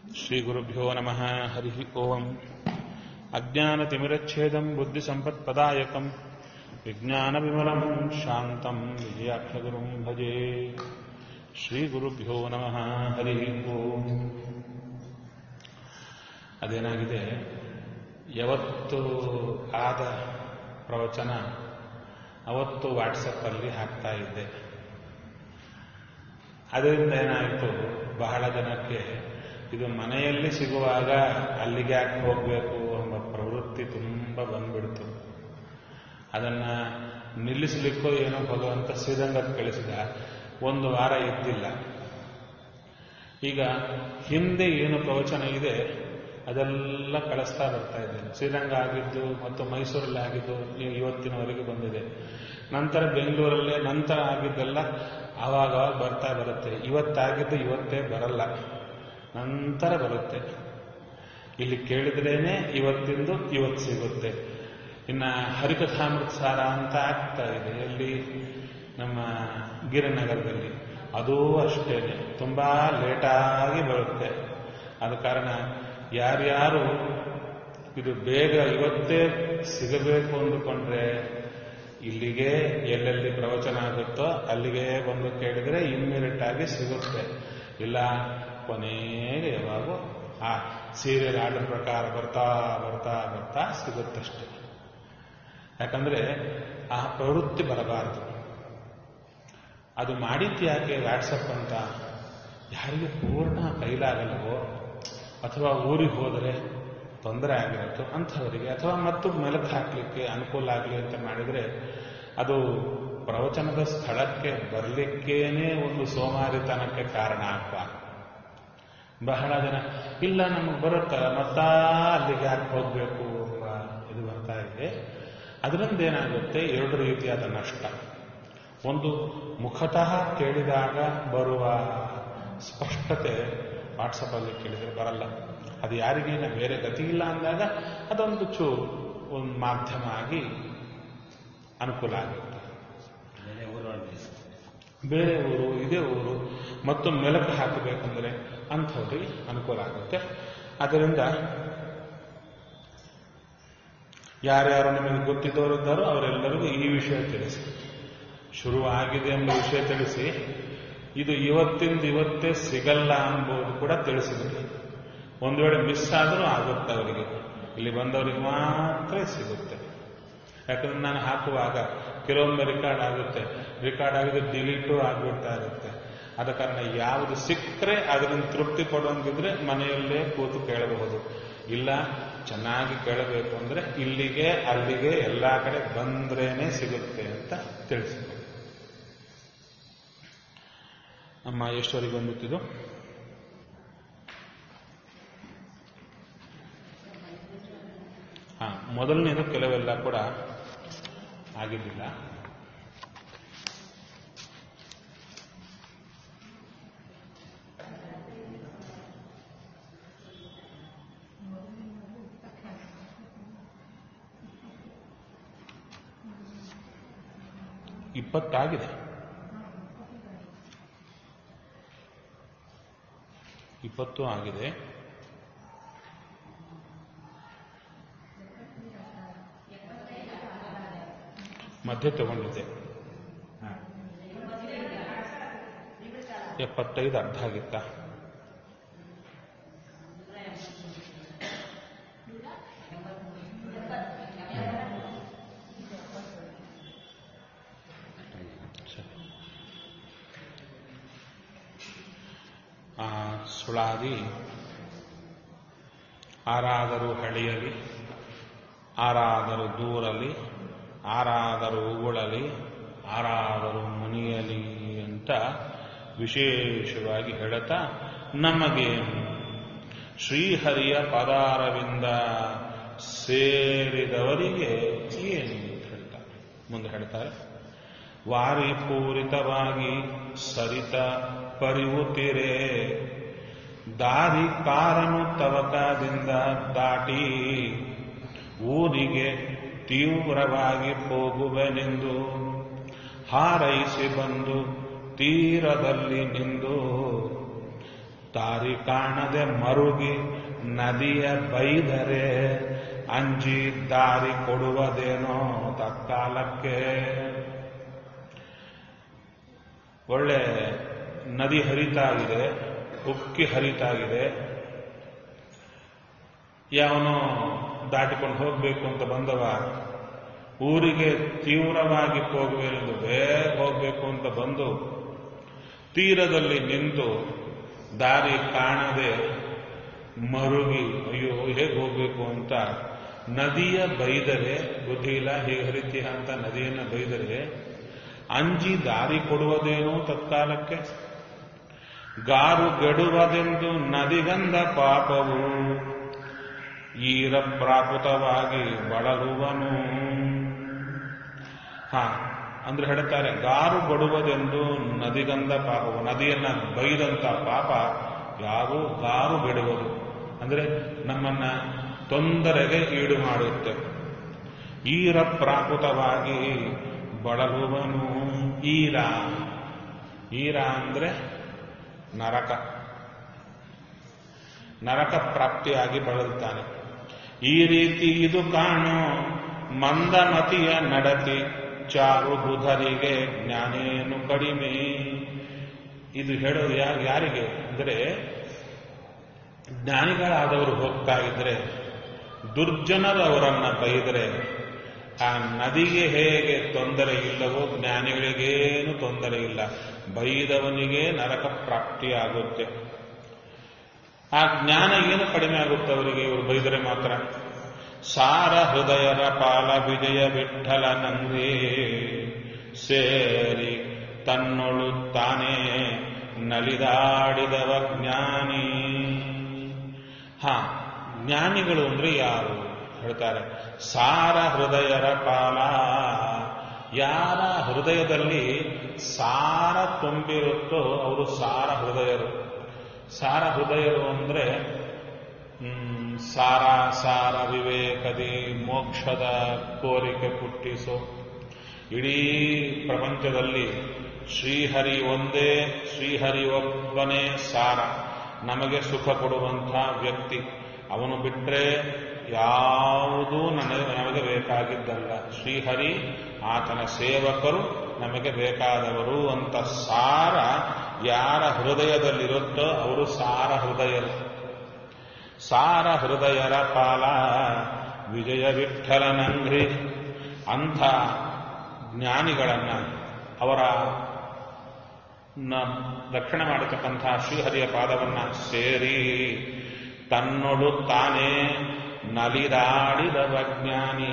श्रीगुरुभ्यो नमः हरिः ओम् अज्ञानतिमिरच्छेदम् बुद्धिसम्पत्पदायकम् विज्ञानविमलम् शान्तम् विजयाक्षगुरुम् भजे ಶ್ರೀಗುರುಭ್ಯೋ ನಮಃ ಹರಿ ಓಂ ಅದೇನಾಗಿದೆ ಯಾವತ್ತು ಆದ ಪ್ರವಚನ ಅವತ್ತು ವಾಟ್ಸಪ್ಪಲ್ಲಿ ಹಾಕ್ತಾ ಇದ್ದೆ ಅದರಿಂದ ಏನಾಯಿತು ಬಹಳ ಜನಕ್ಕೆ ಇದು ಮನೆಯಲ್ಲಿ ಸಿಗುವಾಗ ಅಲ್ಲಿಗೆ ಯಾಕೆ ಹೋಗಬೇಕು ಎಂಬ ಪ್ರವೃತ್ತಿ ತುಂಬ ಬಂದ್ಬಿಡ್ತು ಅದನ್ನ ನಿಲ್ಲಿಸಲಿಕ್ಕೋ ಏನೋ ಭಗವಂತ ಶ್ರೀರಂಗಕ್ಕೆ ಕಳಿಸಿದ ಒಂದು ವಾರ ಇದ್ದಿಲ್ಲ ಈಗ ಹಿಂದೆ ಏನು ಪ್ರವಚನ ಇದೆ ಅದೆಲ್ಲ ಕಳಿಸ್ತಾ ಬರ್ತಾ ಇದ್ದೇನೆ ಶ್ರೀರಂಗ ಆಗಿದ್ದು ಮತ್ತು ಮೈಸೂರಲ್ಲಿ ಆಗಿದ್ದು ಇವತ್ತಿನವರೆಗೆ ಬಂದಿದೆ ನಂತರ ಬೆಂಗಳೂರಲ್ಲೇ ನಂತರ ಆಗಿದ್ದೆಲ್ಲ ಆವಾಗ ಬರ್ತಾ ಬರುತ್ತೆ ಇವತ್ತಾಗಿದ್ದು ಇವತ್ತೇ ಬರಲ್ಲ ನಂತರ ಬರುತ್ತೆ ಇಲ್ಲಿ ಕೇಳಿದ್ರೇನೆ ಇವತ್ತಿಂದು ಇವತ್ತು ಸಿಗುತ್ತೆ ಇನ್ನ ಹರಿಕಥಾಮೃತ ಸಾರ ಅಂತ ಆಗ್ತಾ ಇದೆ ಎಲ್ಲಿ ನಮ್ಮ ಗಿರಿನಗರದಲ್ಲಿ ಅದೂ ಅಷ್ಟೇನೆ ತುಂಬಾ ಲೇಟಾಗಿ ಬರುತ್ತೆ ಆದ ಕಾರಣ ಯಾರ್ಯಾರು ಇದು ಬೇಗ ಇವತ್ತೇ ಸಿಗಬೇಕು ಅಂದುಕೊಂಡ್ರೆ ಇಲ್ಲಿಗೆ ಎಲ್ಲೆಲ್ಲಿ ಪ್ರವಚನ ಆಗುತ್ತೋ ಅಲ್ಲಿಗೆ ಬಂದು ಕೇಳಿದ್ರೆ ಇಮ್ಮಿಡಿಯೇಟ್ ಆಗಿ ಸಿಗುತ್ತೆ ಇಲ್ಲ ಕೊನೆಗೆ ಯಾವಾಗೂ ಆ ಸೀರಿಯಲ್ ಆರ್ಡರ್ ಪ್ರಕಾರ ಬರ್ತಾ ಬರ್ತಾ ಬರ್ತಾ ಸಿಗುತ್ತಷ್ಟೆ ಯಾಕಂದ್ರೆ ಆ ಪ್ರವೃತ್ತಿ ಬರಬಾರದು ಅದು ಮಾಡಿದ್ದು ಯಾಕೆ ವಾಟ್ಸಪ್ ಅಂತ ಯಾರಿಗೆ ಪೂರ್ಣ ಕೈಲಾಗಲ್ಲವೋ ಅಥವಾ ಊರಿಗೆ ಹೋದರೆ ತೊಂದರೆ ಆಗಿರುತ್ತೋ ಅಂಥವರಿಗೆ ಅಥವಾ ಮತ್ತು ಮೆಲುಕು ಹಾಕಲಿಕ್ಕೆ ಅನುಕೂಲ ಆಗಲಿ ಅಂತ ಮಾಡಿದರೆ ಅದು ಪ್ರವಚನದ ಸ್ಥಳಕ್ಕೆ ಬರಲಿಕ್ಕೇನೆ ಒಂದು ಸೋಮಾರಿತನಕ್ಕೆ ಕಾರಣ ಆಗಬಾರ್ದು ಬಹಳ ಜನ ಇಲ್ಲ ನಮಗೆ ಬರುತ್ತಲ್ಲ ಮತ್ತಾ ಅಲ್ಲಿಗೆ ಯಾಕೆ ಹೋಗಬೇಕು ಎಂಬ ಇದು ಬರ್ತಾ ಇದೆ ಅದರಿಂದ ಏನಾಗುತ್ತೆ ಎರಡು ರೀತಿಯಾದ ನಷ್ಟ ಒಂದು ಮುಖತಃ ಕೇಳಿದಾಗ ಬರುವ ಸ್ಪಷ್ಟತೆ ವಾಟ್ಸಪ್ಪಲ್ಲಿ ಕೇಳಿದರೆ ಬರಲ್ಲ ಅದು ಯಾರಿಗೇನ ಬೇರೆ ಗತಿ ಇಲ್ಲ ಅಂದಾಗ ಅದೊಂದು ಚೂರು ಒಂದು ಮಾಧ್ಯಮ ಆಗಿ ಅನುಕೂಲ ಆಗುತ್ತೆ ಬೇರೆ ಊರು ಇದೇ ಊರು ಮತ್ತು ಮೆಲುಕು ಹಾಕಬೇಕಂದ್ರೆ ಅಂಥವ್ರಿಗೆ ಅನುಕೂಲ ಆಗುತ್ತೆ ಅದರಿಂದ ಯಾರ್ಯಾರು ನಿಮಗೆ ಗೊತ್ತಿದ್ದವರಿದ್ದಾರೋ ಅವರೆಲ್ಲರಿಗೂ ಈ ವಿಷಯ ತಿಳಿಸಿ ಶುರುವಾಗಿದೆ ಎಂಬ ವಿಷಯ ತಿಳಿಸಿ ಇದು ಇವತ್ತಿಂದ ಇವತ್ತೇ ಸಿಗಲ್ಲ ಎಂಬುದು ಕೂಡ ತಿಳಿಸಿದ್ರಿ ಒಂದು ವೇಳೆ ಮಿಸ್ ಆದರೂ ಆಗುತ್ತೆ ಅವರಿಗೆ ಇಲ್ಲಿ ಬಂದವರಿಗೆ ಮಾತ್ರ ಸಿಗುತ್ತೆ ಯಾಕಂದ್ರೆ ನಾನು ಹಾಕುವಾಗ ಕೆಲವೊಮ್ಮೆ ರೆಕಾರ್ಡ್ ಆಗುತ್ತೆ ರೆಕಾರ್ಡ್ ಆಗಿದ್ರೆ ಡಿಲೀಟು ಆಗ್ಬಿಡ್ತಾ ಇರುತ್ತೆ ಆದ ಕಾರಣ ಯಾವುದು ಸಿಕ್ಕರೆ ಅದರಿಂದ ತೃಪ್ತಿ ಪಡೋಂಗಿದ್ರೆ ಮನೆಯಲ್ಲೇ ಕೂತು ಕೇಳಬಹುದು ಇಲ್ಲ ಚೆನ್ನಾಗಿ ಕೇಳಬೇಕು ಅಂದ್ರೆ ಇಲ್ಲಿಗೆ ಅಲ್ಲಿಗೆ ಎಲ್ಲ ಕಡೆ ಬಂದ್ರೇನೆ ಸಿಗುತ್ತೆ ಅಂತ ತಿಳಿಸಿದೆ ಅಮ್ಮ ಎಷ್ಟವರೆಗೆ ಬಂದಿತ್ತಿದು ಹಾ ಮೊದಲನೇದು ಕೆಲವೆಲ್ಲ ಕೂಡ ಆಗಿದ್ದಿಲ್ಲ ಇಪ್ಪತ್ತಾಗಿದೆ ಇಪ್ಪತ್ತು ಆಗಿದೆ ಮಧ್ಯೆ ತಗೊಂಡಿದ್ದೆ ಎಪ್ಪತ್ತೈದು ಅರ್ಧ ಆಗಿತ್ತ ಆ ಸುಳಾದಿ ಆರಾದರೂ ಹಳಿಯಲಿ ಆರಾದರೂ ದೂರಲಿ ಆರಾದರೂ ಉಗುಳಲಿ ಆರಾದರೂ ಮುನಿಯಲಿ ಅಂತ ವಿಶೇಷವಾಗಿ ಹೇಳುತ್ತಾ ನಮಗೆ ಶ್ರೀಹರಿಯ ಪದಾರವಿಂದ ಸೇರಿದವರಿಗೆ ಏನು ಅಂತ ಹೇಳ್ತಾರೆ ಮುಂದೆ ಹೇಳ್ತಾರೆ ವಾರಿ ಪೂರಿತವಾಗಿ ಸರಿತ ಪರಿವುತ್ತಿರೆ ದಾರಿ ಕಾರನು ತವಕದಿಂದ ದಾಟಿ ಊರಿಗೆ ತೀವ್ರವಾಗಿ ಹೋಗುವೆನೆಂದು ಹಾರೈಸಿ ಬಂದು ತೀರದಲ್ಲಿ ನಿಂದು ದಾರಿ ಕಾಣದೆ ಮರುಗಿ ನದಿಯ ಬೈದರೆ ಅಂಜಿ ದಾರಿ ಕೊಡುವುದೇನೋ ತತ್ಕಾಲಕ್ಕೆ ಒಳ್ಳೆ ನದಿ ಹರಿತಾ ಇದೆ ಉಕ್ಕಿ ಹರಿತಾ ಇದೆ ಯಾವನೋ ದಾಟಿಕೊಂಡು ಹೋಗಬೇಕು ಅಂತ ಬಂದವ ಊರಿಗೆ ತೀವ್ರವಾಗಿ ಹೋಗುವೆನೆಂದು ಬೇಗ ಹೋಗಬೇಕು ಅಂತ ಬಂದು ತೀರದಲ್ಲಿ ನಿಂತು ದಾರಿ ಕಾಣದೆ ಮರುಗಿ ಅಯ್ಯೋ ಹೇಗೆ ಹೋಗ್ಬೇಕು ಅಂತ ನದಿಯ ಬೈದರೆ ಬುದ್ಧಿ ಇಲ್ಲ ಹೇಗೆ ಹರಿತೀಯ ಅಂತ ನದಿಯನ್ನು ಬೈದರೆ ಅಂಜಿ ದಾರಿ ಕೊಡುವುದೇನೋ ತತ್ಕಾಲಕ್ಕೆ ಗಾರು ಗೆಡುವುದೆಂದು ನದಿಗಂಧ ಪಾಪವು ಈರ ಪ್ರಾಕೃತವಾಗಿ ಬಳಲುವನು ಹಾ ಅಂದ್ರೆ ಹೇಳ್ತಾರೆ ಗಾರು ಬಡುವುದೆಂದು ನದಿಗಂಧ ಪಾಪವು ನದಿಯನ್ನ ಬೈದಂತ ಪಾಪ ಯಾವ ಗಾರು ಬಿಡುವುದು ಅಂದ್ರೆ ನಮ್ಮನ್ನ ತೊಂದರೆಗೆ ಈಡು ಮಾಡುತ್ತೆ ಈರ ಪ್ರಾಕೃತವಾಗಿ ಬಳಲುವನು ಈರ ಈರ ಅಂದ್ರೆ ನರಕ ನರಕ ಪ್ರಾಪ್ತಿಯಾಗಿ ಬಳಲುತ್ತಾನೆ ಈ ರೀತಿ ಇದು ಕಾಣೋ ಮಂದಮತಿಯ ನಡತಿ ಚಾರು ಬುಧರಿಗೆ ಜ್ಞಾನೇನು ಕಡಿಮೆ ಇದು ಹೇಳೋದು ಯಾ- ಯಾರಿಗೆ ಅಂದರೆ ಜ್ಞಾನಿಗಳಾದವರು ಹೋಗ್ತಾ ಇದ್ರೆ ದುರ್ಜನರು ಅವರನ್ನ ಬೈದರೆ ಆ ನದಿಗೆ ಹೇಗೆ ತೊಂದರೆ ಇಲ್ಲವೋ ಜ್ಞಾನಿಗಳಿಗೇನು ತೊಂದರೆ ಇಲ್ಲ ಬೈದವನಿಗೆ ನರಕ ಪ್ರಾಪ್ತಿಯಾಗುತ್ತೆ ಆ ಜ್ಞಾನ ಏನು ಕಡಿಮೆ ಆಗುತ್ತೆ ಅವರಿಗೆ ಇವರು ಬೈದರೆ ಮಾತ್ರ ಸಾರ ಹೃದಯರ ಪಾಲ ವಿಜಯ ವಿಠಲ ನಂದೇ ಸೇರಿ ತನ್ನೊಳು ತಾನೇ ನಲಿದಾಡಿದವ ಜ್ಞಾನಿ ಹಾ ಜ್ಞಾನಿಗಳು ಅಂದ್ರೆ ಯಾರು ಹೇಳ್ತಾರೆ ಸಾರ ಹೃದಯರ ಪಾಲ ಯಾರ ಹೃದಯದಲ್ಲಿ ಸಾರ ತುಂಬಿರುತ್ತೋ ಅವರು ಸಾರ ಹೃದಯರು ಸಾರ ಹೃದಯರು ಅಂದ್ರೆ ಹ್ಮ್, ಸಾರ ಸಾರ ವಿವೇಕದಿ ಮೋಕ್ಷದ ಕೋರಿಕೆ ಹುಟ್ಟಿಸೋ ಇಡೀ ಪ್ರಪಂಚದಲ್ಲಿ ಶ್ರೀಹರಿ ಒಂದೇ ಶ್ರೀಹರಿ ಒಬ್ಬನೇ ಸಾರ ನಮಗೆ ಸುಖ ಕೊಡುವಂಥ ವ್ಯಕ್ತಿ ಅವನು ಬಿಟ್ಟರೆ ಯಾವುದೂ ನನಗೆ ನಮಗೆ ಬೇಕಾಗಿದ್ದಲ್ಲ ಶ್ರೀಹರಿ ಆತನ ಸೇವಕರು ನಮಗೆ ಬೇಕಾದವರು ಅಂತ ಸಾರ ಯಾರ ಹೃದಯದಲ್ಲಿರುತ್ತೋ ಅವರು ಸಾರ ಹೃದಯರು ಸಾರ ಹೃದಯರ ಪಾಲ ವಿಜಯ ವಿಠಲನಂಗ್ರಿ ಅಂಥ ಜ್ಞಾನಿಗಳನ್ನ ಅವರ ನ- ರಕ್ಷಣೆ ಮಾಡತಕ್ಕಂಥ ಶ್ರೀಹರಿಯ ಪಾದವನ್ನ ಸೇರಿ ತನ್ನೊಳು ತಾನೇ ನಲಿದಾಡಿದವ ಜ್ಞಾನಿ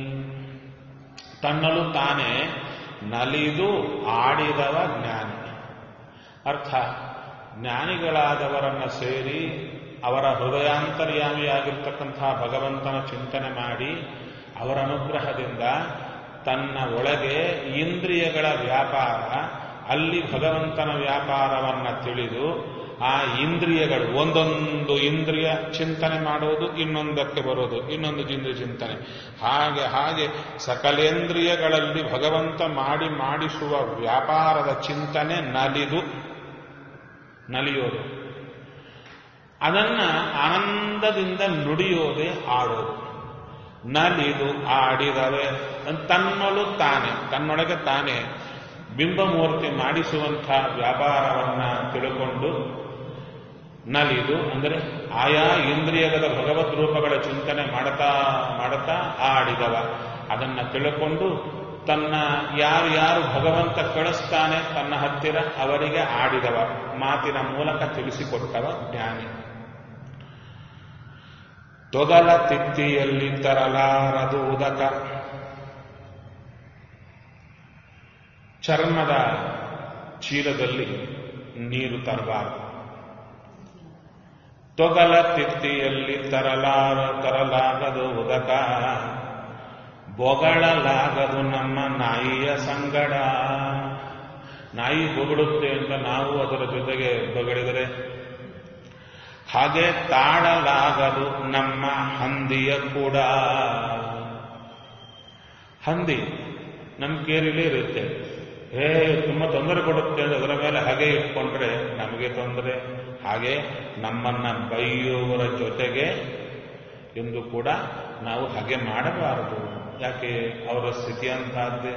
ತನ್ನಲು ತಾನೇ ನಲಿದು ಆಡಿದವ ಜ್ಞಾನಿ ಅರ್ಥ ಜ್ಞಾನಿಗಳಾದವರನ್ನ ಸೇರಿ ಅವರ ಹೃದಯಾಂತರ್ಯಾಮಿಯಾಗಿರ್ತಕ್ಕಂಥ ಭಗವಂತನ ಚಿಂತನೆ ಮಾಡಿ ಅವರ ಅನುಗ್ರಹದಿಂದ ತನ್ನ ಒಳಗೆ ಇಂದ್ರಿಯಗಳ ವ್ಯಾಪಾರ ಅಲ್ಲಿ ಭಗವಂತನ ವ್ಯಾಪಾರವನ್ನ ತಿಳಿದು ಆ ಇಂದ್ರಿಯಗಳು ಒಂದೊಂದು ಇಂದ್ರಿಯ ಚಿಂತನೆ ಮಾಡುವುದು ಇನ್ನೊಂದಕ್ಕೆ ಬರೋದು ಇನ್ನೊಂದು ಇಂದ್ರಿಯ ಚಿಂತನೆ ಹಾಗೆ ಹಾಗೆ ಸಕಲೇಂದ್ರಿಯಗಳಲ್ಲಿ ಭಗವಂತ ಮಾಡಿ ಮಾಡಿಸುವ ವ್ಯಾಪಾರದ ಚಿಂತನೆ ನಲಿದು ನಲಿಯೋದು ಅದನ್ನ ಆನಂದದಿಂದ ನುಡಿಯೋದೇ ಆಡೋದು ನಲಿದು ಆಡಿದವೆ ತನ್ನೊಳು ತಾನೆ ತನ್ನೊಳಗೆ ತಾನೆ ಬಿಂಬಮೂರ್ತಿ ಮಾಡಿಸುವಂಥ ವ್ಯಾಪಾರವನ್ನ ತಿಳ್ಕೊಂಡು ನಲಿದು ಅಂದರೆ ಆಯಾ ಇಂದ್ರಿಯದ ಭಗವದ್ ರೂಪಗಳ ಚಿಂತನೆ ಮಾಡ್ತಾ ಮಾಡ್ತಾ ಆಡಿದವ ಅದನ್ನ ತಿಳ್ಕೊಂಡು ತನ್ನ ಯಾರು ಯಾರು ಭಗವಂತ ಕಳಿಸ್ತಾನೆ ತನ್ನ ಹತ್ತಿರ ಅವರಿಗೆ ಆಡಿದವ ಮಾತಿನ ಮೂಲಕ ತಿಳಿಸಿಕೊಟ್ಟವ ಜ್ಞಾನಿ ತೊಗಲ ತಿತ್ತಿಯಲ್ಲಿ ತರಲಾರದು ಉದಕ ಚರ್ಮದ ಚೀಲದಲ್ಲಿ ನೀರು ತರಬಾರದು ತೊಗಲ ತಿತ್ತಿಯಲ್ಲಿ ತರಲಾರ ತರಲಾಗದು ಉದಕ ಬೊಗಳಲಾಗದು ನಮ್ಮ ನಾಯಿಯ ಸಂಗಡ ನಾಯಿ ಬೊಗಳುತ್ತೆ ಅಂತ ನಾವು ಅದರ ಜೊತೆಗೆ ಬಗಳಿದರೆ ಹಾಗೆ ತಾಳಲಾಗದು ನಮ್ಮ ಹಂದಿಯ ಕೂಡ ಹಂದಿ ನಮ್ಮ ಕೇರಿಲೇ ಇರುತ್ತೆ ಏ ತುಂಬಾ ತೊಂದರೆ ಕೊಡುತ್ತೆ ಅಂದ್ರೆ ಅದರ ಮೇಲೆ ಹಾಗೆ ಇಟ್ಕೊಂಡ್ರೆ ನಮಗೆ ತೊಂದರೆ ಹಾಗೆ ನಮ್ಮನ್ನ ಬೈಯುವವರ ಜೊತೆಗೆ ಎಂದು ಕೂಡ ನಾವು ಹಾಗೆ ಮಾಡಬಾರದು ಯಾಕೆ ಅವರ ಸ್ಥಿತಿ ಅಂತಹದ್ದೇ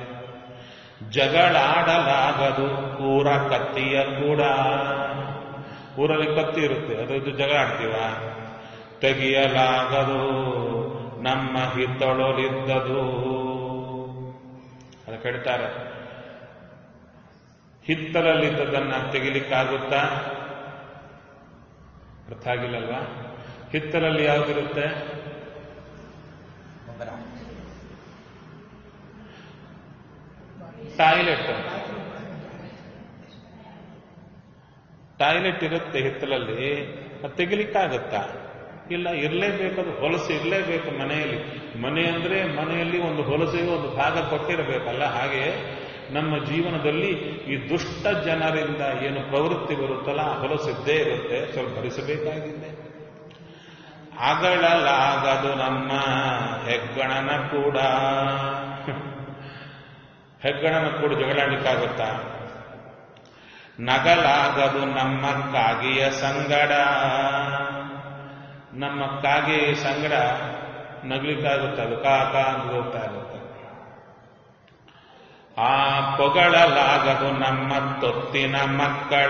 ಜಗಳಾಡಲಾಗದು ಊರ ಕತ್ತಿಯ ಕೂಡ ಊರಲ್ಲಿ ಕತ್ತಿ ಇರುತ್ತೆ ಅದ್ರದ್ದು ಜಗಳ ಆಡ್ತೀವ ತೆಗೆಯಲಾಗದು ನಮ್ಮ ಹಿತ್ತೊಳಲಿದ್ದದು ಅದು ಹೇಳ್ತಾರೆ ಹಿತ್ತಲಲ್ಲಿದ್ದದನ್ನ ತೆಗಿಲಿಕ್ಕಾಗುತ್ತಾ ಅರ್ಥ ಆಗಿಲ್ಲಲ್ವಾ ಹಿತ್ತಲಲ್ಲಿ ಯಾವುದಿರುತ್ತೆ ಟಾಯ್ಲೆಟ್ ಟಾಯ್ಲೆಟ್ ಇರುತ್ತೆ ಹಿತ್ತಲಲ್ಲಿ ಅದು ತೆಗಿಲಿಕ್ಕಾಗತ್ತಾ ಇಲ್ಲ ಇರಲೇಬೇಕದು ಹೊಲಸು ಇರಲೇಬೇಕು ಮನೆಯಲ್ಲಿ ಮನೆ ಅಂದ್ರೆ ಮನೆಯಲ್ಲಿ ಒಂದು ಹೊಲಸಿಗೆ ಒಂದು ಭಾಗ ಕೊಟ್ಟಿರಬೇಕಲ್ಲ ಹಾಗೆ ನಮ್ಮ ಜೀವನದಲ್ಲಿ ಈ ದುಷ್ಟ ಜನರಿಂದ ಏನು ಪ್ರವೃತ್ತಿ ಬರುತ್ತಲ್ಲ ಆ ಹೊಲಸಿದ್ದೇ ಇರುತ್ತೆ ಸ್ವಲ್ಪ ಭರಿಸಬೇಕಾಗಿದೆ ಅಗಳಲಾಗದು ನಮ್ಮ ಹೆಗ್ಗಣನ ಕೂಡ ಹೆಗ್ಗಣನ ಕೂಡ ಜಗಳಾಡಲಿಕ್ಕಾಗುತ್ತಾ ನಗಲಾಗದು ನಮ್ಮ ಕಾಗಿಯ ಸಂಗಡ ನಮ್ಮ ಕಾಗೆ ಸಂಗಡ ನಗ್ಲಿಕ್ಕಾಗುತ್ತೆ ಅದು ಕಾಕ ಅಂತ ಹೋಗ್ತಾ ಇರುತ್ತೆ ಆ ಪೊಗಳಲಾಗದು ನಮ್ಮ ತೊತ್ತಿನ ಮಕ್ಕಳ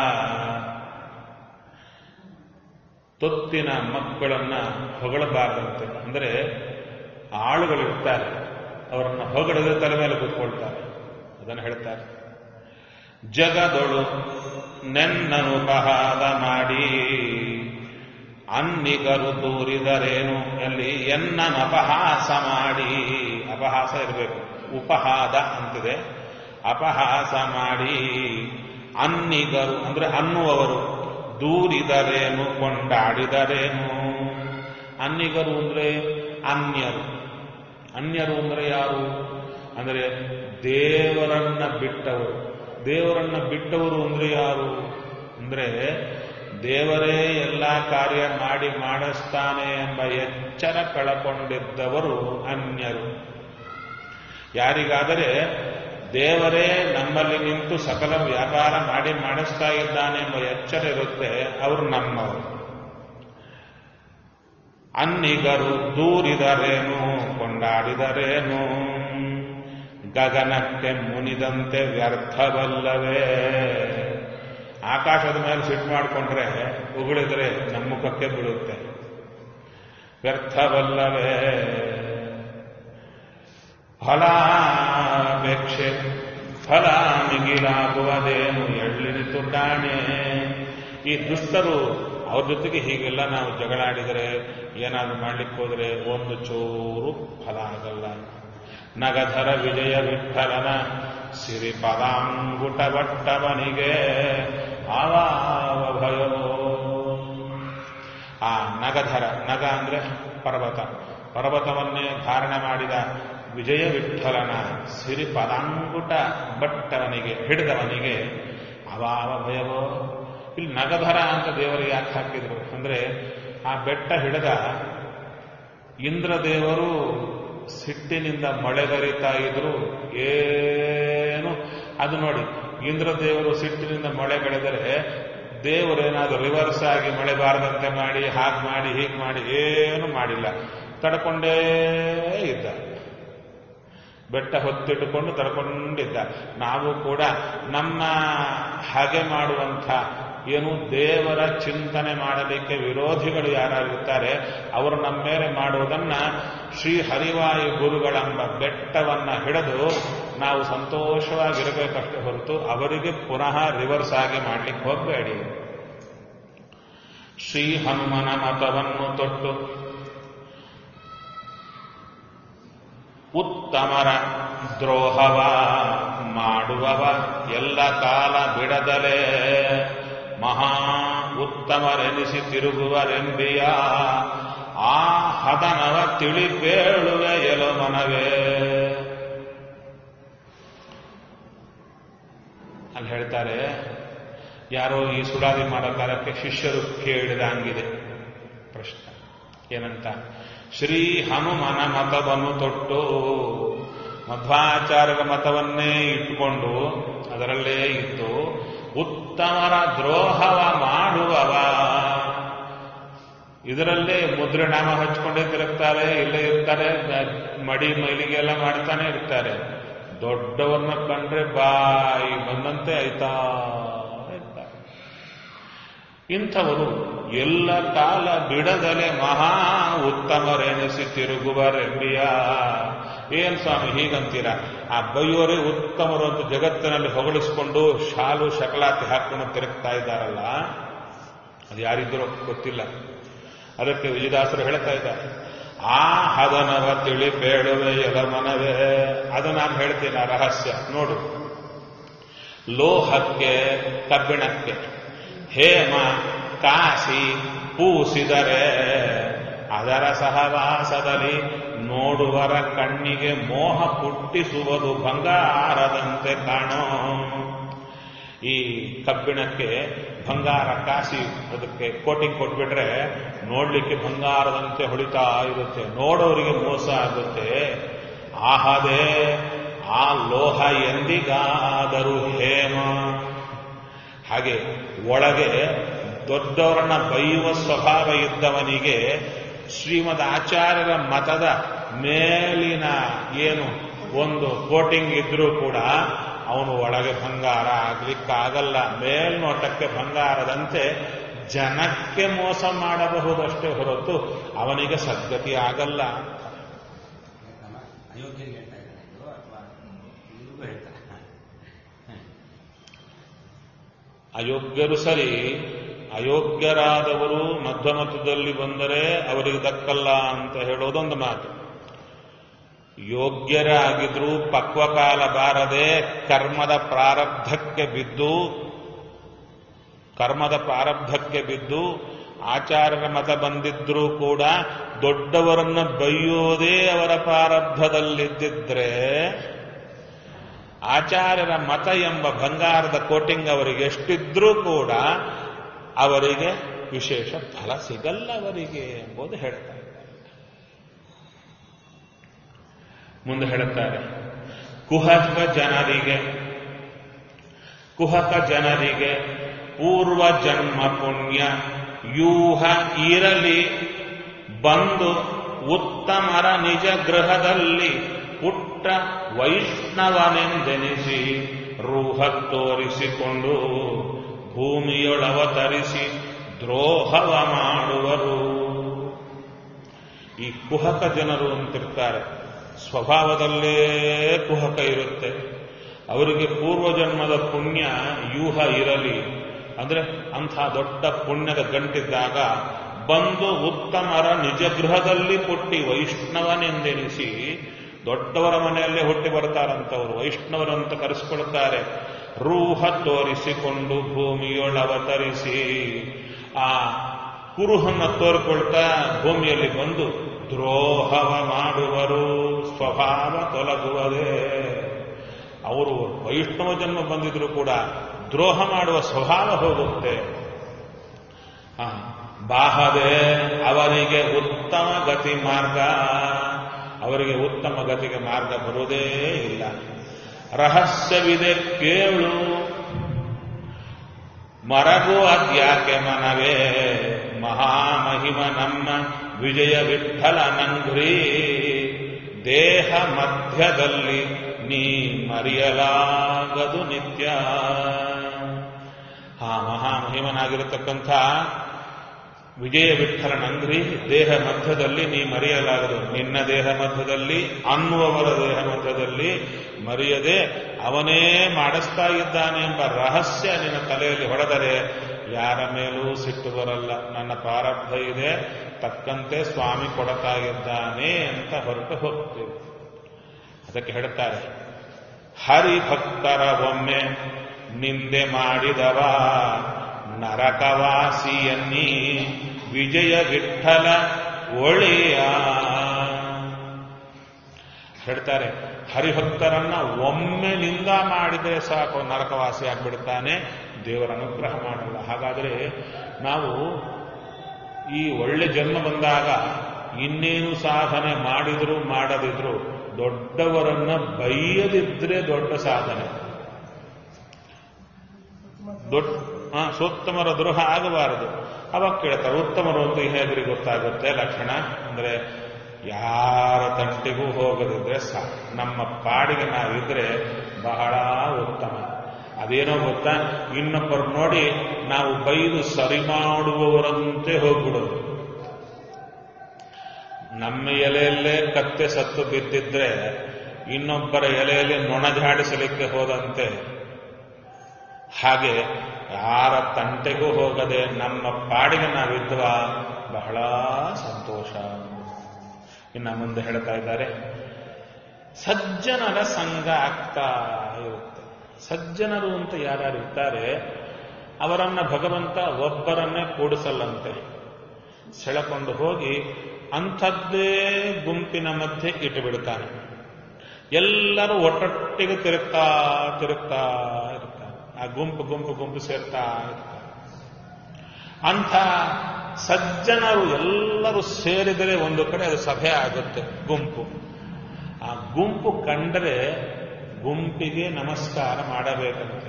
ತೊತ್ತಿನ ಮಕ್ಕಳನ್ನ ಹೊಗಳಬಾರದಂತೆ ಅಂದರೆ ಆಳುಗಳಿರ್ತಾರೆ ಅವರನ್ನ ಹೊಗಳದೆ ತಲೆ ಮೇಲೆ ಕೂತ್ಕೊಳ್ತಾರೆ ಅದನ್ನು ಹೇಳ್ತಾರೆ ಜಗದೊಳು ನೆನ್ನನುಪಹಾದ ಮಾಡಿ ಅನ್ನಿಗರು ದೂರಿದರೇನು ಅಲ್ಲಿ ಎನ್ನನ ಅಪಹಾಸ ಮಾಡಿ ಅಪಹಾಸ ಇರಬೇಕು ಉಪಹಾದ ಅಂತಿದೆ ಅಪಹಾಸ ಮಾಡಿ ಅನ್ನಿಗರು ಅಂದ್ರೆ ಅನ್ನುವವರು ದೂರಿದರೇನು ಕೊಂಡಾಡಿದರೇನು ಅನ್ನಿಗರು ಅಂದ್ರೆ ಅನ್ಯರು ಅನ್ಯರು ಅಂದ್ರೆ ಯಾರು ಅಂದರೆ ದೇವರನ್ನ ಬಿಟ್ಟವರು ದೇವರನ್ನ ಬಿಟ್ಟವರು ಅಂದ್ರೆ ಯಾರು ಅಂದ್ರೆ ದೇವರೇ ಎಲ್ಲ ಕಾರ್ಯ ಮಾಡಿ ಮಾಡಿಸ್ತಾನೆ ಎಂಬ ಎಚ್ಚರ ಕಳಕೊಂಡಿದ್ದವರು ಅನ್ಯರು ಯಾರಿಗಾದರೆ ದೇವರೇ ನಮ್ಮಲ್ಲಿ ನಿಂತು ಸಕಲ ವ್ಯಾಪಾರ ಮಾಡಿ ಮಾಡಿಸ್ತಾ ಇದ್ದಾನೆ ಎಂಬ ಎಚ್ಚರ ಇರುತ್ತೆ ಅವರು ನಮ್ಮವರು ಅನ್ನಿಗರು ದೂರಿದರೇನು ಕೊಂಡಾಡಿದರೇನು ಗಗನಕ್ಕೆ ಮುನಿದಂತೆ ವ್ಯರ್ಥವಲ್ಲವೇ ಆಕಾಶದ ಮೇಲೆ ಸಿಟ್ಟು ಮಾಡಿಕೊಂಡ್ರೆ ಉಗುಳಿದ್ರೆ ನಮ್ಮ ಮುಖಕ್ಕೆ ಬೀಳುತ್ತೆ ವ್ಯರ್ಥವಲ್ಲವೇ ಫಲಾಪೇಕ್ಷೆ ಫಲ ಮಿಗಿಲಾಗುವುದೇನು ಎಳ್ಳಿನಿತು ಕಾಣೆ ಈ ದುಷ್ಟರು ಅವ್ರ ಜೊತೆಗೆ ಹೀಗೆಲ್ಲ ನಾವು ಜಗಳಾಡಿದರೆ ಏನಾದ್ರು ಮಾಡ್ಲಿಕ್ಕೆ ಹೋದರೆ ಒಂದು ಚೂರು ಫಲ ಆಗಲ್ಲ ನಗಧರ ವಿಜಯ ವಿಠಲನ ಸಿರಿ ಪದಾಂಗುಟ ಬಟ್ಟವನಿಗೆ ಆವಾವ ಭಯವೋ ಆ ನಗಧರ ನಗ ಅಂದ್ರೆ ಪರ್ವತ ಪರ್ವತವನ್ನೇ ಧಾರಣೆ ಮಾಡಿದ ವಿಜಯ ವಿಠಲನ ಸಿರಿ ಪದಾಂಗುಟ ಬಟ್ಟವನಿಗೆ ಹಿಡಿದವನಿಗೆ ಅವಾವ ಭಯವೋ ಇಲ್ಲಿ ನಗಧರ ಅಂತ ದೇವರು ಯಾಕೆ ಹಾಕಿದ್ರು ಅಂದ್ರೆ ಆ ಬೆಟ್ಟ ಹಿಡಿದ ಇಂದ್ರದೇವರು ಸಿಟ್ಟಿನಿಂದ ಮಳೆಗರಿತಾ ಇದ್ರು ಏನು ಅದು ನೋಡಿ ಇಂದ್ರದೇವರು ಸಿಟ್ಟಿನಿಂದ ಮಳೆ ಬೆಳೆದರೆ ದೇವರೇನಾದ್ರು ರಿವರ್ಸ್ ಆಗಿ ಮಳೆ ಬಾರದಂತೆ ಮಾಡಿ ಹಾಗೆ ಮಾಡಿ ಹೀಗೆ ಮಾಡಿ ಏನು ಮಾಡಿಲ್ಲ ತಡ್ಕೊಂಡೇ ಇದ್ದ ಬೆಟ್ಟ ಹೊತ್ತಿಟ್ಟುಕೊಂಡು ತಡ್ಕೊಂಡಿದ್ದ ನಾವು ಕೂಡ ನಮ್ಮ ಹಾಗೆ ಮಾಡುವಂಥ ಏನು ದೇವರ ಚಿಂತನೆ ಮಾಡಲಿಕ್ಕೆ ವಿರೋಧಿಗಳು ಯಾರಿರ್ತಾರೆ ಅವರು ನಮ್ಮ ಮೇಲೆ ಮಾಡುವುದನ್ನ ಶ್ರೀ ಹರಿವಾಯು ಗುರುಗಳೆಂಬ ಬೆಟ್ಟವನ್ನ ಹಿಡಿದು ನಾವು ಸಂತೋಷವಾಗಿರಬೇಕಷ್ಟೇ ಹೊರತು ಅವರಿಗೆ ಪುನಃ ರಿವರ್ಸ್ ಆಗಿ ಮಾಡ್ಲಿಕ್ಕೆ ಹೋಗಬೇಡಿ ಶ್ರೀ ಹನುಮನ ಮತವನ್ನು ತೊಟ್ಟು ಉತ್ತಮರ ದ್ರೋಹವ ಮಾಡುವವ ಎಲ್ಲ ಕಾಲ ಬಿಡದಲೇ ಮಹಾ ಉತ್ತಮರೆನಿಸಿ ತಿರುಗುವರೆಂಬಿಯ ಆ ಹದನವ ತಿಳಿಬೇಳುವೆ ಎಲು ಮನವೇ ಅಲ್ಲಿ ಹೇಳ್ತಾರೆ ಯಾರೋ ಈ ಸುಡಾದಿ ಮಾಡೋ ಕಾಲಕ್ಕೆ ಶಿಷ್ಯರು ಕೇಳಿದಂಗಿದೆ ಪ್ರಶ್ನೆ ಏನಂತ ಶ್ರೀ ಹನುಮನ ಮತವನ್ನು ತೊಟ್ಟು ಮಧ್ವಾಚಾರ್ಯರ ಮತವನ್ನೇ ಇಟ್ಟುಕೊಂಡು ಅದರಲ್ಲೇ ಇದ್ದು ಉತ್ತಮ ಉತ್ತಮರ ದ್ರೋಹವ ಮಾಡುವವ ಇದರಲ್ಲೇ ಮುದ್ರೆ ನಾಮ ಹಚ್ಕೊಂಡೇ ತಿರುಗ್ತಾರೆ ಇಲ್ಲೇ ಇರ್ತಾರೆ ಮಡಿ ಮೈಲಿಗೆ ಎಲ್ಲ ಮಾಡ್ತಾನೆ ಇರ್ತಾರೆ ದೊಡ್ಡವರನ್ನ ಕಂಡ್ರೆ ಬಾಯಿ ಬಂದಂತೆ ಆಯ್ತಾ ಇರ್ತಾರೆ ಇಂಥವರು ಎಲ್ಲ ಕಾಲ ಬಿಡದಲೆ ಮಹಾ ಉತ್ತಮರೆನಿಸಿ ತಿರುಗುವರೆಂಬಿಯ ಏನ್ ಸ್ವಾಮಿ ಹೀಗಂತೀರ ಆ ಬೈಯೋರೇ ಉತ್ತಮರು ಅಂತ ಜಗತ್ತಿನಲ್ಲಿ ಹೊಗಳಿಸಿಕೊಂಡು ಶಾಲು ಶಕಲಾತಿ ಹಾಕೊಂಡು ತಿರುಗ್ತಾ ಇದ್ದಾರಲ್ಲ ಅದು ಯಾರಿದ್ರೋ ಗೊತ್ತಿಲ್ಲ ಅದಕ್ಕೆ ವಿಜಯದಾಸರು ಹೇಳ್ತಾ ಇದ್ದಾರೆ ಆ ಹದನವ ತಿಳಿ ಬೇಡುವೆ ಎಲ ಮನವೇ ಅದು ನಾನು ಹೇಳ್ತೀನಿ ಆ ರಹಸ್ಯ ನೋಡು ಲೋಹಕ್ಕೆ ಕಬ್ಬಿಣಕ್ಕೆ ಹೇಮ ಕಾಸಿ ಪೂಸಿದರೆ ಅದರ ಸಹವಾಸದಲ್ಲಿ ನೋಡುವರ ಕಣ್ಣಿಗೆ ಮೋಹ ಹುಟ್ಟಿಸುವುದು ಬಂಗಾರದಂತೆ ಕಾಣೋ ಈ ಕಬ್ಬಿಣಕ್ಕೆ ಬಂಗಾರ ಕಾಸಿ ಅದಕ್ಕೆ ಕೋಟಿಂಗ್ ಕೊಟ್ಬಿಟ್ರೆ ನೋಡ್ಲಿಕ್ಕೆ ಬಂಗಾರದಂತೆ ಹೊಳಿತಾ ಇರುತ್ತೆ ನೋಡೋರಿಗೆ ಮೋಸ ಆಗುತ್ತೆ ಆಹದೇ ಆ ಲೋಹ ಎಂದಿಗಾದರೂ ಹೇಮ ಹಾಗೆ ಒಳಗೆ ದೊಡ್ಡವರನ್ನ ಬೈಯುವ ಸ್ವಭಾವ ಇದ್ದವನಿಗೆ ಶ್ರೀಮದ್ ಆಚಾರ್ಯರ ಮತದ ಮೇಲಿನ ಏನು ಒಂದು ಕೋಟಿಂಗ್ ಇದ್ರೂ ಕೂಡ ಅವನು ಒಳಗೆ ಬಂಗಾರ ಆಗ್ಲಿಕ್ಕಾಗಲ್ಲ ಮೇಲ್ನೋಟಕ್ಕೆ ಬಂಗಾರದಂತೆ ಜನಕ್ಕೆ ಮೋಸ ಮಾಡಬಹುದಷ್ಟೇ ಹೊರತು ಅವನಿಗೆ ಸದ್ಗತಿ ಆಗಲ್ಲ ಅಯೋಗ್ಯರಿಗೆ ಹೇಳ್ತಾ ಇದ್ದಾರೆ ಇದು ಅಥವಾ ಇವ್ರಿಗೂ ಹೇಳ್ತಾರೆ ಅಯೋಗ್ಯರು ಸರಿ ಅಯೋಗ್ಯರಾದವರು ಮಧ್ಯಮತದಲ್ಲಿ ಬಂದರೆ ಅವರಿಗೆ ದಕ್ಕಲ್ಲ ಅಂತ ಹೇಳೋದೊಂದು ಮಾತು ಯೋಗ್ಯರಾಗಿದ್ರೂ ಪಕ್ವಕಾಲ ಬಾರದೆ ಕರ್ಮದ ಪ್ರಾರಬ್ಧಕ್ಕೆ ಬಿದ್ದು ಕರ್ಮದ ಪ್ರಾರಬ್ಧಕ್ಕೆ ಬಿದ್ದು ಆಚಾರ್ಯರ ಮತ ಬಂದಿದ್ರೂ ಕೂಡ ದೊಡ್ಡವರನ್ನ ಬೈಯೋದೇ ಅವರ ಪ್ರಾರಬ್ಧದಲ್ಲಿದ್ದಿದ್ರೆ ಆಚಾರ್ಯರ ಮತ ಎಂಬ ಬಂಗಾರದ ಕೋಟಿಂಗ್ ಅವರಿಗೆ ಎಷ್ಟಿದ್ರೂ ಕೂಡ ಅವರಿಗೆ ವಿಶೇಷ ಫಲ ಸಿಗಲ್ಲ ಅವರಿಗೆ ಎಂಬುದು ಹೇಳ್ತಾರೆ ಮುಂದೆ ಹೇಳುತ್ತಾರೆ ಕುಹಕ ಜನರಿಗೆ ಕುಹಕ ಜನರಿಗೆ ಪೂರ್ವ ಜನ್ಮ ಪುಣ್ಯ ಯೂಹ ಇರಲಿ ಬಂದು ಉತ್ತಮರ ನಿಜ ಗೃಹದಲ್ಲಿ ಪುಟ್ಟ ವೈಷ್ಣವನೆಂದೆನಿಸಿ ರೂಹ ತೋರಿಸಿಕೊಂಡು ಭೂಮಿಯೊಳವತರಿಸಿ ದ್ರೋಹವ ಮಾಡುವರು ಈ ಕುಹಕ ಜನರು ಅಂತಿರ್ತಾರೆ ಸ್ವಭಾವದಲ್ಲೇ ಕುಹಕ ಇರುತ್ತೆ ಅವರಿಗೆ ಪೂರ್ವಜನ್ಮದ ಪುಣ್ಯ ಯೂಹ ಇರಲಿ ಅಂದ್ರೆ ಅಂಥ ದೊಡ್ಡ ಪುಣ್ಯದ ಗಂಟಿದ್ದಾಗ ಬಂದು ಉತ್ತಮರ ನಿಜ ಗೃಹದಲ್ಲಿ ಹುಟ್ಟಿ ವೈಷ್ಣವನೆಂದೆನಿಸಿ ದೊಡ್ಡವರ ಮನೆಯಲ್ಲೇ ಹುಟ್ಟಿ ಬರ್ತಾರಂತವರು ವೈಷ್ಣವರಂತ ಕರೆಸಿಕೊಳ್ತಾರೆ ರೂಹ ತೋರಿಸಿಕೊಂಡು ಭೂಮಿಯೊಳವತರಿಸಿ ಆ ಕುರುಹನ್ನ ತೋರಿಕೊಳ್ತಾ ಭೂಮಿಯಲ್ಲಿ ಬಂದು ದ್ರೋಹವ ಮಾಡುವರು ಸ್ವಭಾವ ತೊಲಗುವುದೇ ಅವರು ವೈಷ್ಣವ ಜನ್ಮ ಬಂದಿದ್ರು ಕೂಡ ದ್ರೋಹ ಮಾಡುವ ಸ್ವಭಾವ ಹೋಗುತ್ತೆ ಆ, ಬಾಹದೆ ಅವರಿಗೆ ಉತ್ತಮ ಗತಿ ಮಾರ್ಗ ಅವರಿಗೆ ಉತ್ತಮ ಗತಿಗೆ ಮಾರ್ಗ ಬರುವುದೇ ಇಲ್ಲ ರಹಸ್ಯವಿದೆ ಕೇಳು ಮರಗು ಅದ್ಯಾಕೆ ಮನವೇ ಮಹಾಮಹಿಮ ನಮ್ಮ ವಿಜಯ ವಿಠಲ ನಂಗ್ರಿ ದೇಹ ಮಧ್ಯದಲ್ಲಿ ನೀ ಮರೆಯಲಾಗದು ನಿತ್ಯ ಹಾ ಮಹಾಮಹಿಮನಾಗಿರತಕ್ಕಂಥ ವಿಜಯ ವಿಠಲನಂಗ್ರಿ ದೇಹ ಮಧ್ಯದಲ್ಲಿ ನೀ ಮರೆಯಲಾಗದು ನಿನ್ನ ದೇಹ ಮಧ್ಯದಲ್ಲಿ ಅನ್ನುವವರ ದೇಹ ಮಧ್ಯದಲ್ಲಿ ಮರೆಯದೆ ಅವನೇ ಮಾಡಿಸ್ತಾ ಇದ್ದಾನೆ ಎಂಬ ರಹಸ್ಯ ನಿನ್ನ ತಲೆಯಲ್ಲಿ ಹೊಡೆದರೆ ಯಾರ ಮೇಲೂ ಸಿಟ್ಟು ಬರಲ್ಲ ನನ್ನ ಪ್ರಾರಬ್ಧ ಇದೆ ತಕ್ಕಂತೆ ಸ್ವಾಮಿ ಕೊಡ್ತಾ ಇದ್ದಾನೆ ಅಂತ ಹೊರಟು ಹೋಗ್ತೇವೆ ಅದಕ್ಕೆ ಹೇಳ್ತಾರೆ ಹರಿಭಕ್ತರ ಒಮ್ಮೆ ನಿಂದೆ ಮಾಡಿದವ ನರಕವಾಸಿಯನ್ನಿ ವಿಜಯ ವಿಠಲ ಒಳಿಯ ಹೇಳ್ತಾರೆ ಹರಿಭಕ್ತರನ್ನ ಒಮ್ಮೆ ನಿಂದ ಮಾಡಿದರೆ ಸಾಕು ನರಕವಾಸಿ ಆಗ್ಬಿಡ್ತಾನೆ ದೇವರ ಅನುಗ್ರಹ ಮಾಡಲ್ಲ ಹಾಗಾದರೆ ನಾವು ಈ ಒಳ್ಳೆ ಜನ್ಮ ಬಂದಾಗ ಇನ್ನೇನು ಸಾಧನೆ ಮಾಡಿದ್ರು ಮಾಡದಿದ್ರು ದೊಡ್ಡವರನ್ನ ಬೈಯದಿದ್ರೆ ದೊಡ್ಡ ಸಾಧನೆ ದೊಡ್ಡ ಆ, ಸೋತ್ತಮರ ದ್ರೋಹ ಆಗಬಾರದು ಅವಾಗ ಕೇಳ್ತಾರೆ ಉತ್ತಮರು ಅಂತ ಹೇಗ್ರಿ ಗೊತ್ತಾಗುತ್ತೆ ಲಕ್ಷಣ ಅಂದ್ರೆ ಯಾರ ತಂಟೆಗೂ ಹೋಗದಿದ್ರೆ ಸಾಕು ನಮ್ಮ ಪಾಡಿಗೆ ನಾವಿದ್ರೆ ಬಹಳ ಉತ್ತಮ ಅದೇನೋ ಗೊತ್ತಾ ಇನ್ನೊಬ್ಬರು ನೋಡಿ ನಾವು ಬೈದು ಸರಿ ಮಾಡುವವರಂತೆ ಹೋಗ್ಬಿಡೋದು ನಮ್ಮ ಎಲೆಯಲ್ಲೇ ಕತ್ತೆ ಸತ್ತು ಬಿದ್ದಿದ್ರೆ ಇನ್ನೊಬ್ಬರ ಎಲೆಯಲ್ಲಿ ನೊಣಜಾಡಿಸಲಿಕ್ಕೆ ಹೋದಂತೆ ಹಾಗೆ ಯಾರ ತಂಟೆಗೂ ಹೋಗದೆ ನಮ್ಮ ಪಾಡಿಗೆ ನಾವಿದ್ವ ಬಹಳ ಸಂತೋಷ ಇನ್ನ ಮುಂದೆ ಹೇಳ್ತಾ ಇದ್ದಾರೆ ಸಜ್ಜನರ ಸಂಘ ಆಗ್ತಾ ಇರುತ್ತೆ ಸಜ್ಜನರು ಅಂತ ಯಾರ್ಯಾರು ಇರ್ತಾರೆ ಅವರನ್ನ ಭಗವಂತ ಒಬ್ಬರನ್ನೇ ಕೂಡಿಸಲ್ಲಂತೆ ಸೆಳೆಕೊಂಡು ಹೋಗಿ ಅಂಥದ್ದೇ ಗುಂಪಿನ ಮಧ್ಯೆ ಇಟ್ಟು ಬಿಡ್ತಾನೆ ಎಲ್ಲರೂ ಒಟ್ಟೊಟ್ಟಿಗೆ ತಿರುಗ್ತಾ ತಿರುಗ್ತಾ ಇರ್ತಾರೆ ಆ ಗುಂಪು ಗುಂಪು ಗುಂಪು ಸೇರ್ತಾ ಇರ್ತಾರೆ ಅಂಥ ಸಜ್ಜನರು ಎಲ್ಲರೂ ಸೇರಿದರೆ ಒಂದು ಕಡೆ ಅದು ಸಭೆ ಆಗುತ್ತೆ ಗುಂಪು ಆ ಗುಂಪು ಕಂಡರೆ ಗುಂಪಿಗೆ ನಮಸ್ಕಾರ ಮಾಡಬೇಕಂತೆ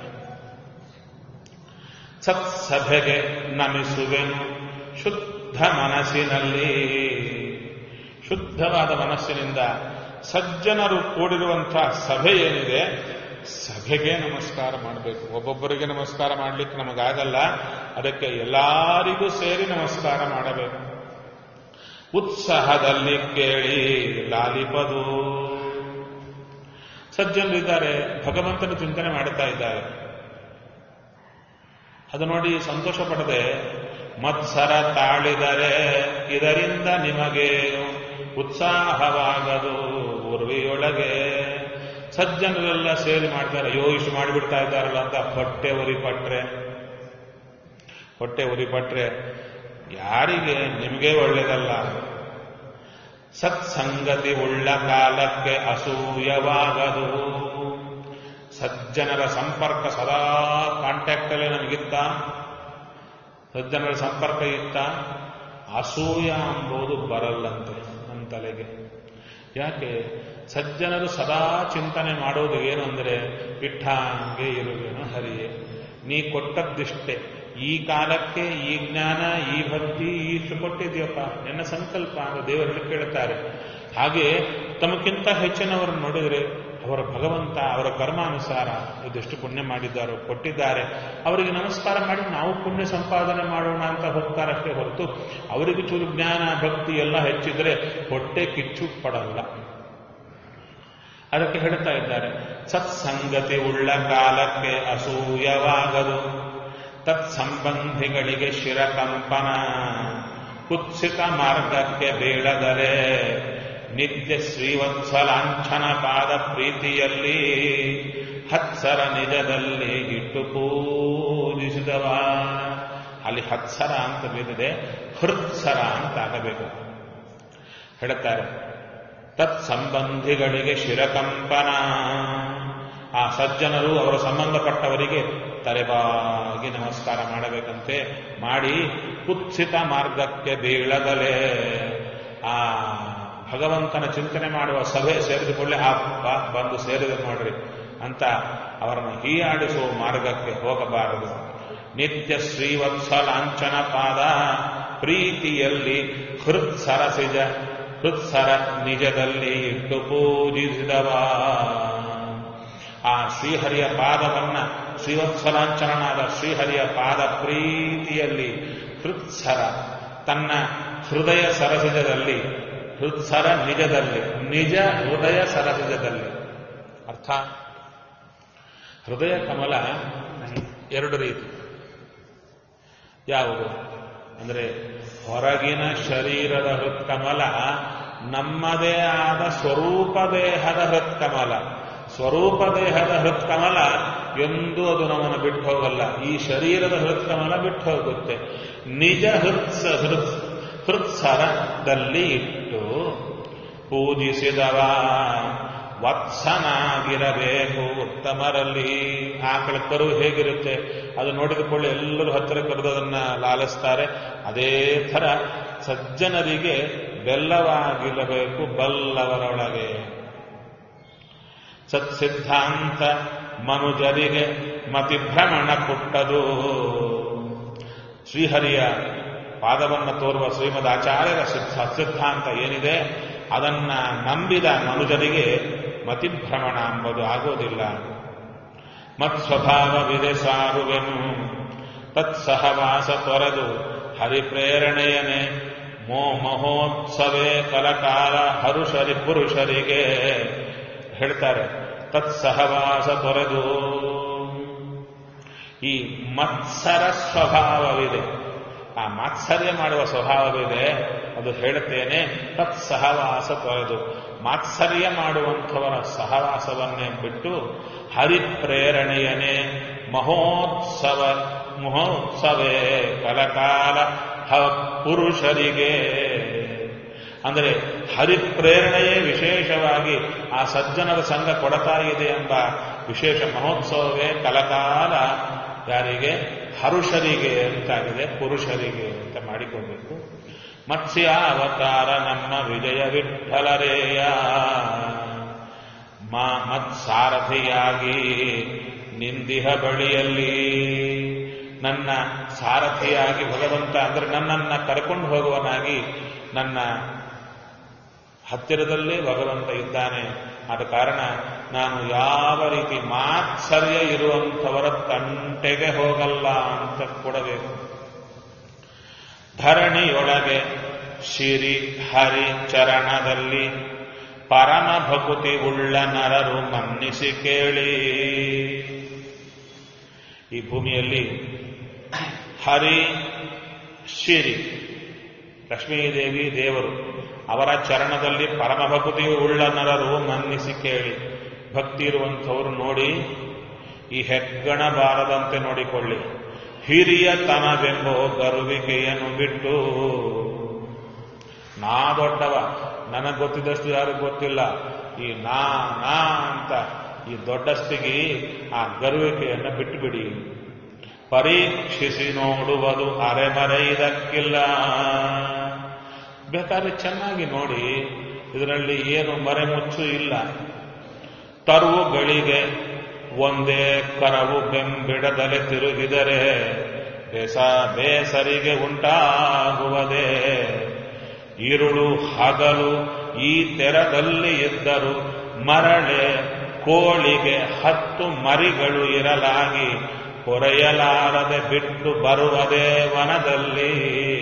ಸತ್ಸಭೆಗೆ ನಮಿಸುವೆನು ಶುದ್ಧ ಮನಸ್ಸಿನಲ್ಲಿ ಶುದ್ಧವಾದ ಮನಸ್ಸಿನಿಂದ ಸಜ್ಜನರು ಕೂಡಿರುವಂತಹ ಸಭೆ ಏನಿದೆ ಸಭೆಗೆ ನಮಸ್ಕಾರ ಮಾಡಬೇಕು ಒಬ್ಬೊಬ್ಬರಿಗೆ ನಮಸ್ಕಾರ ಮಾಡಲಿಕ್ಕೆ ನಮಗಾಗಲ್ಲ ಅದಕ್ಕೆ ಎಲ್ಲರಿಗೂ ಸೇರಿ ನಮಸ್ಕಾರ ಮಾಡಬೇಕು ಉತ್ಸಾಹದಲ್ಲಿ ಕೇಳಿ ಲಾಲಿಪದು ಸಜ್ಜನರಿದ್ದಾರೆ ಭಗವಂತನ ಚಿಂತನೆ ಮಾಡುತ್ತಾ ಇದ್ದಾರೆ ಅದು ನೋಡಿ ಸಂತೋಷ ಪಡದೆ ಮತ್ಸರ ತಾಳಿದರೆ ಇದರಿಂದ ನಿಮಗೆ ಉತ್ಸಾಹವಾಗದು ಉರ್ವಿಯೊಳಗೆ ಸಜ್ಜನರೆಲ್ಲ ಸೇರಿ ಮಾಡ್ತಾರೆ ಅಯ್ಯೋ ಇಷ್ಟು ಮಾಡಿಬಿಡ್ತಾ ಇದ್ದಾರಲ್ಲ ಅಂತ ಹೊಟ್ಟೆ ಉರಿಪಟ್ರೆ ಹೊಟ್ಟೆ ಉರಿಪಟ್ರೆ ಯಾರಿಗೆ ನಿಮಗೆ ಒಳ್ಳೇದಲ್ಲ ಸತ್ಸಂಗತಿ ಉಳ್ಳ ಕಾಲಕ್ಕೆ ಅಸೂಯವಾಗದು ಸಜ್ಜನರ ಸಂಪರ್ಕ ಸದಾ ಕಾಂಟ್ಯಾಕ್ಟ್ ಅಲ್ಲೇ ನಮಗಿತ್ತ ಸಜ್ಜನರ ಸಂಪರ್ಕ ಇತ್ತ ಅಸೂಯ ಎಂಬುದು ಬರಲ್ಲಂತೆ ನಮ್ಮ ತಲೆಗೆ ಯಾಕೆ ಸಜ್ಜನರು ಸದಾ ಚಿಂತನೆ ಮಾಡೋದು ಏನು ಅಂದರೆ ಇಟ್ಟಾಂಗೆ ಇರುವೇನು ಹರಿಯೇ ನೀ ಕೊಟ್ಟದ್ದಿಷ್ಟೇ ಈ ಕಾಲಕ್ಕೆ ಈ ಜ್ಞಾನ ಈ ಭಕ್ತಿ ಇಷ್ಟು ಕೊಟ್ಟಿದ್ಯಪ್ಪ ನಿನ್ನ ಸಂಕಲ್ಪ ಅಂತ ದೇವರಲ್ಲಿ ಕೇಳುತ್ತಾರೆ ಹಾಗೆ ತಮಗಿಂತ ಹೆಚ್ಚಿನವರನ್ನು ನೋಡಿದರೆ ಅವರ ಭಗವಂತ ಅವರ ಕರ್ಮಾನುಸಾರ ಇದೆಷ್ಟು ಪುಣ್ಯ ಮಾಡಿದ್ದಾರೋ ಕೊಟ್ಟಿದ್ದಾರೆ ಅವರಿಗೆ ನಮಸ್ಕಾರ ಮಾಡಿ ನಾವು ಪುಣ್ಯ ಸಂಪಾದನೆ ಮಾಡೋಣ ಅಂತ ಹೋಗ್ತಾರಷ್ಟೇ ಹೊರತು ಅವರಿಗೆ ಚೂರು ಜ್ಞಾನ ಭಕ್ತಿ ಎಲ್ಲ ಹೆಚ್ಚಿದ್ರೆ ಹೊಟ್ಟೆ ಕಿಚ್ಚು ಪಡಲ್ಲ ಅದಕ್ಕೆ ಹೇಳ್ತಾ ಇದ್ದಾರೆ ಸತ್ಸಂಗತಿ ಉಳ್ಳ ಕಾಲಕ್ಕೆ ಅಸೂಯವಾಗದು ತತ್ಸಂಬಂಧಿಗಳಿಗೆ ಶಿರಕಂಪನ ಕುತ್ಸಿತ ಮಾರ್ಗಕ್ಕೆ ಬೀಳದರೆ ನಿತ್ಯ ಶ್ರೀವತ್ಸಲಾಂಛನ ಪಾದ ಪ್ರೀತಿಯಲ್ಲಿ ಹತ್ಸರ ನಿಜದಲ್ಲಿ ಇಟ್ಟು ಪೂಜಿಸಿದವ ಅಲ್ಲಿ ಹತ್ಸರ ಅಂತ ಬೇಕಿದೆ ಹೃತ್ಸರ ಅಂತ ಆಗಬೇಕು ಹೇಳ್ತಾರೆ ತತ್ಸಂಬಂಧಿಗಳಿಗೆ ಶಿರಕಂಪನ ಆ ಸಜ್ಜನರು ಅವರ ಸಂಬಂಧಪಟ್ಟವರಿಗೆ ತಲೆಬಾಗಿ ನಮಸ್ಕಾರ ಮಾಡಬೇಕಂತೆ ಮಾಡಿ ಕುತ್ಸಿತ ಮಾರ್ಗಕ್ಕೆ ಬೀಳದಲೇ ಆ ಭಗವಂತನ ಚಿಂತನೆ ಮಾಡುವ ಸಭೆ ಸೇರಿದುಕೊಳ್ಳೆ ಆ ಬಾ- ಬಂದು ಸೇರಿದ ನೋಡ್ರಿ ಅಂತ ಅವರನ್ನು ಹೀಯಾಡಿಸುವ ಮಾರ್ಗಕ್ಕೆ ಹೋಗಬಾರದು ನಿತ್ಯ ಶ್ರೀವತ್ಸಲಾಂಛನ ಪಾದ ಪ್ರೀತಿಯಲ್ಲಿ ಹೃತ್ ಸರಸಿಜ ಹೃತ್ಸರ ನಿಜದಲ್ಲಿ ಇಟ್ಟು ಪೂಜಿಸಿದವ ಆ ಶ್ರೀಹರಿಯ ಪಾದವನ್ನ ಶ್ರೀವತ್ಸಲಾಂಚನಾದ ಶ್ರೀಹರಿಯ ಪಾದ ಪ್ರೀತಿಯಲ್ಲಿ ಹೃತ್ಸರ ತನ್ನ ಹೃದಯ ಸರಸಿಜದಲ್ಲಿ ಹೃತ್ಸರ ನಿಜದಲ್ಲಿ ನಿಜ ಹೃದಯ ಸರಸಿಜದಲ್ಲಿ ಅರ್ಥ ಹೃದಯ ಕಮಲ ಎರಡು ರೀತಿ ಯಾವುದು ಅಂದರೆ ಹೊರಗಿನ ಶರೀರದ ಹೃತ್ಕಮಲ ನಮ್ಮದೇ ಆದ ಸ್ವರೂಪ ದೇಹದ ಹೃತ್ಕಮಲ ಸ್ವರೂಪ ದೇಹದ ಹೃತ್ಕಮಲ ಎಂದೂ ಅದು ನಮ್ಮನ್ನು ಬಿಟ್ಟು ಹೋಗಲ್ಲ ಈ ಶರೀರದ ಹೃತ್ಕಮಲ ಬಿಟ್ಟು ಹೋಗುತ್ತೆ ನಿಜ ಹೃತ್ಸ ಹೃತ್ ಹೃತ್ಸರದಲ್ಲಿ ಇಟ್ಟು ಪೂಜಿಸಿದವ ವತ್ಸನಾಗಿರಬೇಕು ಉತ್ತಮರಲ್ಲಿ ಆಕಳ ಕರು ಹೇಗಿರುತ್ತೆ ಅದು ನೋಡಿದ ಕೂಡಲೇ ಎಲ್ಲರೂ ಹತ್ತಿರ ಕರೆದು ಅದನ್ನ ಲಾಲಿಸ್ತಾರೆ ಅದೇ ಥರ ಸಜ್ಜನರಿಗೆ ಬೆಲ್ಲವಾಗಿರಬೇಕು ಬಲ್ಲವರೊಳಗೆ ಸತ್ಸಿದ್ಧಾಂತ ಮನುಜರಿಗೆ ಮತಿಭ್ರಮಣ ಪುಟ್ಟದು ಶ್ರೀಹರಿಯ ಪಾದವನ್ನು ತೋರುವ ಶ್ರೀಮದ್ ಆಚಾರ್ಯರ ಸಿದ್ಧ ಸಿದ್ಧಾಂತ ಏನಿದೆ ಅದನ್ನ ನಂಬಿದ ಮನುಜನಿಗೆ ಮತಿಭ್ರಮಣ ಎಂಬುದು ಆಗೋದಿಲ್ಲ ಮತ್ಸ್ವಭಾವವಿದೆ ಸಾರುವೆನು ತತ್ಸಹವಾಸ ತೊರೆದು ಹರಿಪ್ರೇರಣೆಯನೆ ಮೋ ಮಹೋತ್ಸವೇ ಕಲಕಾಲ ಹರುಷರಿ ಪುರುಷರಿಗೆ ಹೇಳ್ತಾರೆ ತತ್ಸಹವಾಸ ತೊರೆದು ಈ ಮತ್ಸರ ಸ್ವಭಾವವಿದೆ ಆ ಮಾತ್ಸರ್ಯ ಮಾಡುವ ಸ್ವಭಾವವಿದೆ ಅದು ಹೇಳುತ್ತೇನೆ ತತ್ ಸಹವಾಸ ತೊರೆದು ಮಾತ್ಸರ್ಯ ಮಾಡುವಂಥವರ ಸಹವಾಸವನ್ನೇ ಬಿಟ್ಟು ಹರಿಪ್ರೇರಣೆಯನೇ ಮಹೋತ್ಸವ ಮಹೋತ್ಸವೇ ಕಲಕಾಲ ಹ ಪುರುಷರಿಗೆ ಅಂದರೆ ಹರಿಪ್ರೇರಣೆಯೇ ವಿಶೇಷವಾಗಿ ಆ ಸಜ್ಜನರ ಸಂಘ ಕೊಡತಾ ಇದೆ ಎಂಬ ವಿಶೇಷ ಮಹೋತ್ಸವವೇ ಕಲಕಾಲ ಯಾರಿಗೆ ಹರುಷರಿಗೆ ಅಂತಾಗಿದೆ ಪುರುಷರಿಗೆ ಅಂತ ಮಾಡಿಕೊಳ್ಬೇಕು ಮತ್ಸ್ಯ ಅವತಾರ ನಮ್ಮ ವಿಜಯ ವಿಠಲರೇಯ ಮಾ ಮತ್ಸಾರಥಿಯಾಗಿ ನಿಂದಿಹ ಬಳಿಯಲ್ಲಿ ನನ್ನ ಸಾರಥಿಯಾಗಿ ಭಗವಂತ ಅಂದ್ರೆ ನನ್ನನ್ನ ಕರ್ಕೊಂಡು ಹೋಗುವನಾಗಿ ನನ್ನ ಹತ್ತಿರದಲ್ಲೇ ಭಗವಂತ ಇದ್ದಾನೆ ಆದ ಕಾರಣ ನಾನು ಯಾವ ರೀತಿ ಮಾತ್ಸರ್ಯ ಇರುವಂಥವರ ತಂಟೆಗೆ ಹೋಗಲ್ಲ ಅಂತ ಕೊಡಬೇಕು ಧರಣಿಯೊಳಗೆ ಶಿರಿ ಹರಿ ಚರಣದಲ್ಲಿ ಪರಮ ಭಕುತಿ ಉಳ್ಳ ನರರು ಮನ್ನಿಸಿ ಕೇಳಿ ಈ ಭೂಮಿಯಲ್ಲಿ ಹರಿ ಶಿರಿ ಲಕ್ಷ್ಮೀದೇವಿ ದೇವರು ಅವರ ಚರಣದಲ್ಲಿ ಪರಮ ಭಕ್ತಿಯು ಉಳ್ಳ ನರರು ಮನ್ನಿಸಿ ಕೇಳಿ ಭಕ್ತಿ ಇರುವಂಥವರು ನೋಡಿ ಈ ಹೆಗ್ಗಣ ಬಾರದಂತೆ ನೋಡಿಕೊಳ್ಳಿ ಹಿರಿಯ ತನವೆಂಬೋ ಗರುವಿಕೆಯನ್ನು ಬಿಟ್ಟು ನಾ ದೊಡ್ಡವ ನನಗೆ ಗೊತ್ತಿದ್ದಷ್ಟು ಯಾರಿಗೂ ಗೊತ್ತಿಲ್ಲ ಈ ನಾ ನಾ ಅಂತ ಈ ದೊಡ್ಡಸ್ತಿಗೆ ಆ ಗರುವಿಕೆಯನ್ನು ಬಿಟ್ಟುಬಿಡಿ ಪರೀಕ್ಷಿಸಿ ನೋಡುವುದು ಅರೆಮರೆ ಇದಕ್ಕಿಲ್ಲ ಬೇಕಾದ್ರೆ ಚೆನ್ನಾಗಿ ನೋಡಿ ಇದರಲ್ಲಿ ಏನು ಮರೆಮುಚ್ಚು ಇಲ್ಲ ತರುವುಗಳಿಗೆ ಒಂದೇ ಕರವು ಬೆಂಬಿಡದಲೆ ತಿರುಗಿದರೆ ಬೇಸ ಬೇಸರಿಗೆ ಉಂಟಾಗುವುದೇ ಇರುಳು ಹಗಲು ಈ ತೆರದಲ್ಲಿ ಇದ್ದರು ಮರಳೆ ಕೋಳಿಗೆ ಹತ್ತು ಮರಿಗಳು ಇರಲಾಗಿ ಹೊರೆಯಲಾರದೆ ಬಿಟ್ಟು ಬರುವುದೇ ವನದಲ್ಲಿ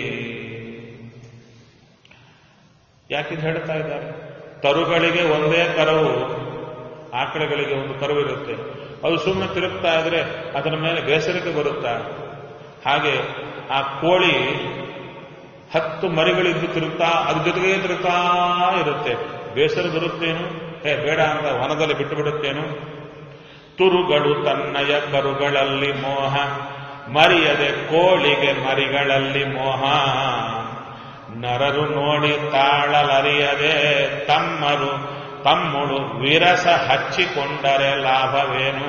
ಯಾಕಿದು ಹೇಳ್ತಾ ಇದ್ದಾರೆ ತರುಗಳಿಗೆ ಒಂದೇ ಕರವು ಆಕಳಗಳಿಗೆ ಒಂದು ಕರು ಇರುತ್ತೆ ಅದು ಸುಮ್ಮನೆ ತಿರುಗ್ತಾ ಇದ್ರೆ ಅದರ ಮೇಲೆ ಬೇಸರಕ್ಕೆ ಬರುತ್ತಾ ಹಾಗೆ ಆ ಕೋಳಿ ಹತ್ತು ಮರಿಗಳಿದ್ದು ತಿರುಗ್ತಾ ಅದ್ರ ಜೊತೆಗೆ ತಿರುಗ್ತಾ ಇರುತ್ತೆ ಬೇಸರ ಬರುತ್ತೇನು ಏ ಬೇಡ ಅಂತ ವನದಲ್ಲಿ ಬಿಟ್ಟು ಬಿಡುತ್ತೇನು ತುರುಗಳು ತನ್ನಯ ಕರುಗಳಲ್ಲಿ ಮೋಹ ಮರಿಯದೆ ಕೋಳಿಗೆ ಮರಿಗಳಲ್ಲಿ ಮೋಹ ನರರು ನೋಡಿ ತಾಳಲರಿಯದೆ ತಮ್ಮರು ತಮ್ಮಳು ವಿರಸ ಹಚ್ಚಿಕೊಂಡರೆ ಲಾಭವೇನು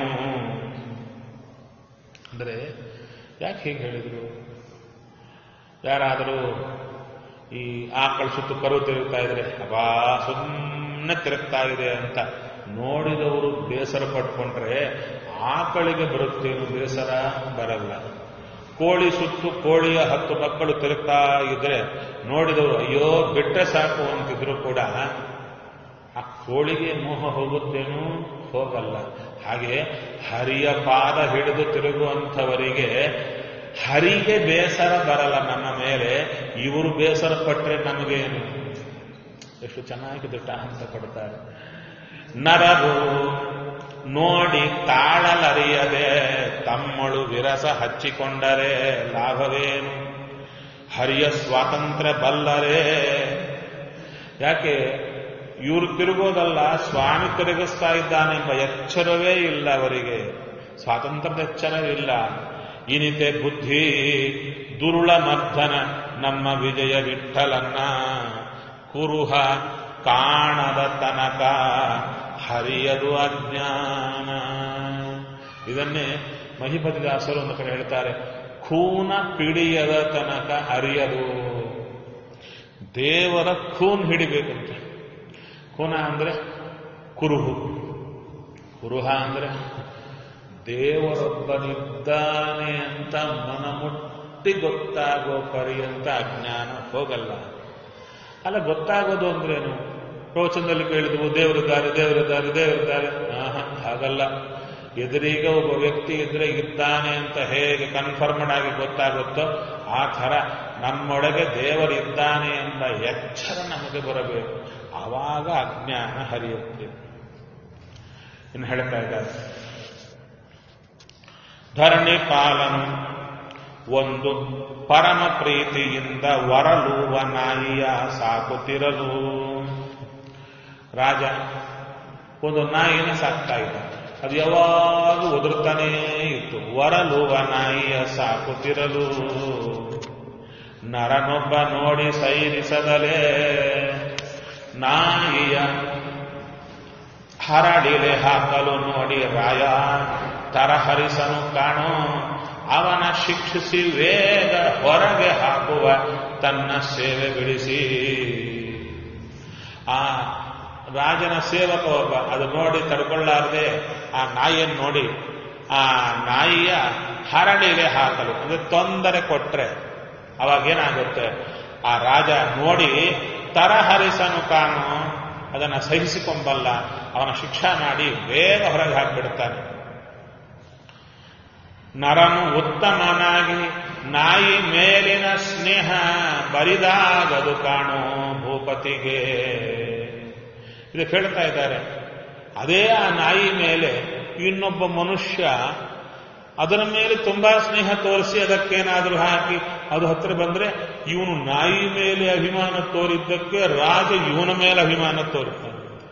ಅಂದರೆ ಯಾಕೆ ಹೀಗೆ ಹೇಳಿದ್ರು ಯಾರಾದರೂ ಈ ಆಕಳ ಸುತ್ತು ಕರು ತಿರುಗ್ತಾ ಇದ್ರೆ ಅಬಾ ಸುಮ್ಮನೆ ತಿರುಗ್ತಾ ಇದೆ ಅಂತ ನೋಡಿದವರು ಬೇಸರ ಪಟ್ಕೊಂಡ್ರೆ ಆಕಳಿಗೆ ಬರುತ್ತೇನು ಬೇಸರ ಬರಲ್ಲ ಕೋಳಿ ಸುತ್ತು ಕೋಳಿಯ ಹತ್ತು ಮಕ್ಕಳು ತಿರುಗ್ತಾ ಇದ್ರೆ ನೋಡಿದವರು ಅಯ್ಯೋ ಬಿಟ್ಟರೆ ಸಾಕು ಅಂತಿದ್ರು ಕೂಡ ಆ ಕೋಳಿಗೆ ಮೋಹ ಹೋಗುತ್ತೇನೂ ಹೋಗಲ್ಲ ಹಾಗೆ ಹರಿಯ ಪಾದ ಹಿಡಿದು ತಿರುಗುವಂಥವರಿಗೆ ಹರಿಗೆ ಬೇಸರ ಬರಲ್ಲ ನಮ್ಮ ಮೇಲೆ ಇವರು ಬೇಸರ ಪಟ್ಟರೆ ನಮಗೇನು ಎಷ್ಟು ಚೆನ್ನಾಗಿ ದೃಷ್ಟಾಂತ ಕೊಡ್ತಾರೆ ನರರು ನೋಡಿ ತಾಳಲರಿಯದೆ ತಮ್ಮಳು ವಿರಸ ಹಚ್ಚಿಕೊಂಡರೆ ಲಾಭವೇನು ಹರಿಯ ಸ್ವಾತಂತ್ರ್ಯ ಬಲ್ಲರೇ ಯಾಕೆ ಇವರು ತಿರುಗೋದಲ್ಲ ಸ್ವಾಮಿ ತಿರುಗಿಸ್ತಾ ಇದ್ದಾನೆಂಬ ಎಚ್ಚರವೇ ಇಲ್ಲ ಅವರಿಗೆ ಸ್ವಾತಂತ್ರ್ಯದ ಎಚ್ಚರವಿಲ್ಲ ಇನಿತೆ ಬುದ್ಧಿ ದುರುಳ ಮರ್ಧನ ನಮ್ಮ ವಿಜಯ ವಿಠಲನ್ನ ಕುರುಹ ಕಾಣದ ತನಕ ಹರಿಯದು ಅಜ್ಞಾನ ಇದನ್ನೇ ಮಹಿಪತಿದಾಸರು ಒಂದು ಕಡೆ ಹೇಳ್ತಾರೆ ಖೂನ ಪಿಡಿಯದ ತನಕ ಹರಿಯದು ದೇವರ ಖೂನ್ ಹಿಡಿಬೇಕಂತೆ ಖೂನ ಅಂದ್ರೆ ಕುರುಹು ಕುರುಹ ಅಂದ್ರೆ ದೇವರೊಬ್ಬನಿದ್ದಾನೆ ಅಂತ ಮನಮುಟ್ಟ ಪೂರ್ತಿ ಗೊತ್ತಾಗೋ ಪರ್ಯಂತ ಅಜ್ಞಾನ ಹೋಗಲ್ಲ ಅಲ್ಲ ಗೊತ್ತಾಗೋದು ಅಂದ್ರೇನು ಪ್ರವಚನದಲ್ಲಿ ಕೇಳಿದ್ವು ದೇವರಿದ್ದಾರೆ ದೇವರಿದ್ದಾರೆ ದೇವರಿದ್ದಾರೆ ಆಹಾ ಹಾಗಲ್ಲ ಎದುರೀಗ ಒಬ್ಬ ವ್ಯಕ್ತಿ ಇದ್ರೆ ಇದ್ದಾನೆ ಅಂತ ಹೇಗೆ ಕನ್ಫರ್ಮ್ಡ್ ಆಗಿ ಗೊತ್ತಾಗುತ್ತೋ ಆ ಥರ ನಮ್ಮೊಳಗೆ ದೇವರಿದ್ದಾನೆ ಎಂಬ ಎಚ್ಚರ ನಮಗೆ ಬರಬೇಕು ಆವಾಗ ಅಜ್ಞಾನ ಹರಿಯುತ್ತೆ ಇನ್ನು ಹೇಳ್ತಾ ಇದ್ದಾರೆ ಧರಣಿ ಪಾಲನು ಒಂದು ಪರಮ ಪ್ರೀತಿಯಿಂದ ವರಲುವ ನಾಯಿಯ ಸಾಕುತ್ತಿರಲು ರಾಜ ಒಂದು ನಾಯಿನ ಸಾಕ್ತಾ ಇದ್ದ ಅದು ಯಾವಾಗ ಒದರುತ್ತಾನೇ ಇತ್ತು ವರಲುವ ನಾಯಿಯ ಸಾಕುತ್ತಿರಲು ನರನೊಬ್ಬ ನೋಡಿ ಸೈರಿಸದಲೇ ನಾಯಿಯ ಹರಡಿಲೆ ಹಾಕಲು ನೋಡಿ ರಾಯ ತರಹರಿಸನು ಕಾಣೋ ಅವನ ಶಿಕ್ಷಿಸಿ ವೇಗ ಹೊರಗೆ ಹಾಕುವ ತನ್ನ ಸೇವೆ ಬಿಡಿಸಿ ಆ ರಾಜನ ಸೇವಕ ಒಬ್ಬ ಅದು ನೋಡಿ ತಡ್ಕೊಳ್ಳಾರದೆ ಆ ನಾಯಿಯನ್ನು ನೋಡಿ ಆ ನಾಯಿಯ ಹರಡಿಗೆ ಹಾಕಲು ಅಂದ್ರೆ ತೊಂದರೆ ಕೊಟ್ರೆ ಅವಾಗೇನಾಗುತ್ತೆ ಆ ರಾಜ ನೋಡಿ ತರಹರಿಸನು ಕಾಣು ಅದನ್ನು ಸಹಿಸಿಕೊಂಬಲ್ಲ ಅವನ ಶಿಕ್ಷಾ ಮಾಡಿ ಬೇಗ ಹೊರಗೆ ಹಾಕಿಬಿಡ್ತಾನೆ ನರನು ಉತ್ತಮನಾಗಿ ನಾಯಿ ಮೇಲಿನ ಸ್ನೇಹ ಬರಿದಾಗದು ಕಾಣು ಭೂಪತಿಗೆ ಇದು ಹೇಳ್ತಾ ಇದ್ದಾರೆ ಅದೇ ಆ ನಾಯಿ ಮೇಲೆ ಇನ್ನೊಬ್ಬ ಮನುಷ್ಯ ಅದರ ಮೇಲೆ ತುಂಬಾ ಸ್ನೇಹ ತೋರಿಸಿ ಅದಕ್ಕೇನಾದ್ರೂ ಹಾಕಿ ಅದು ಹತ್ರ ಬಂದ್ರೆ ಇವನು ನಾಯಿ ಮೇಲೆ ಅಭಿಮಾನ ತೋರಿದ್ದಕ್ಕೆ ರಾಜ ಇವನ ಮೇಲೆ ಅಭಿಮಾನ ತೋರುತ್ತಾನೆ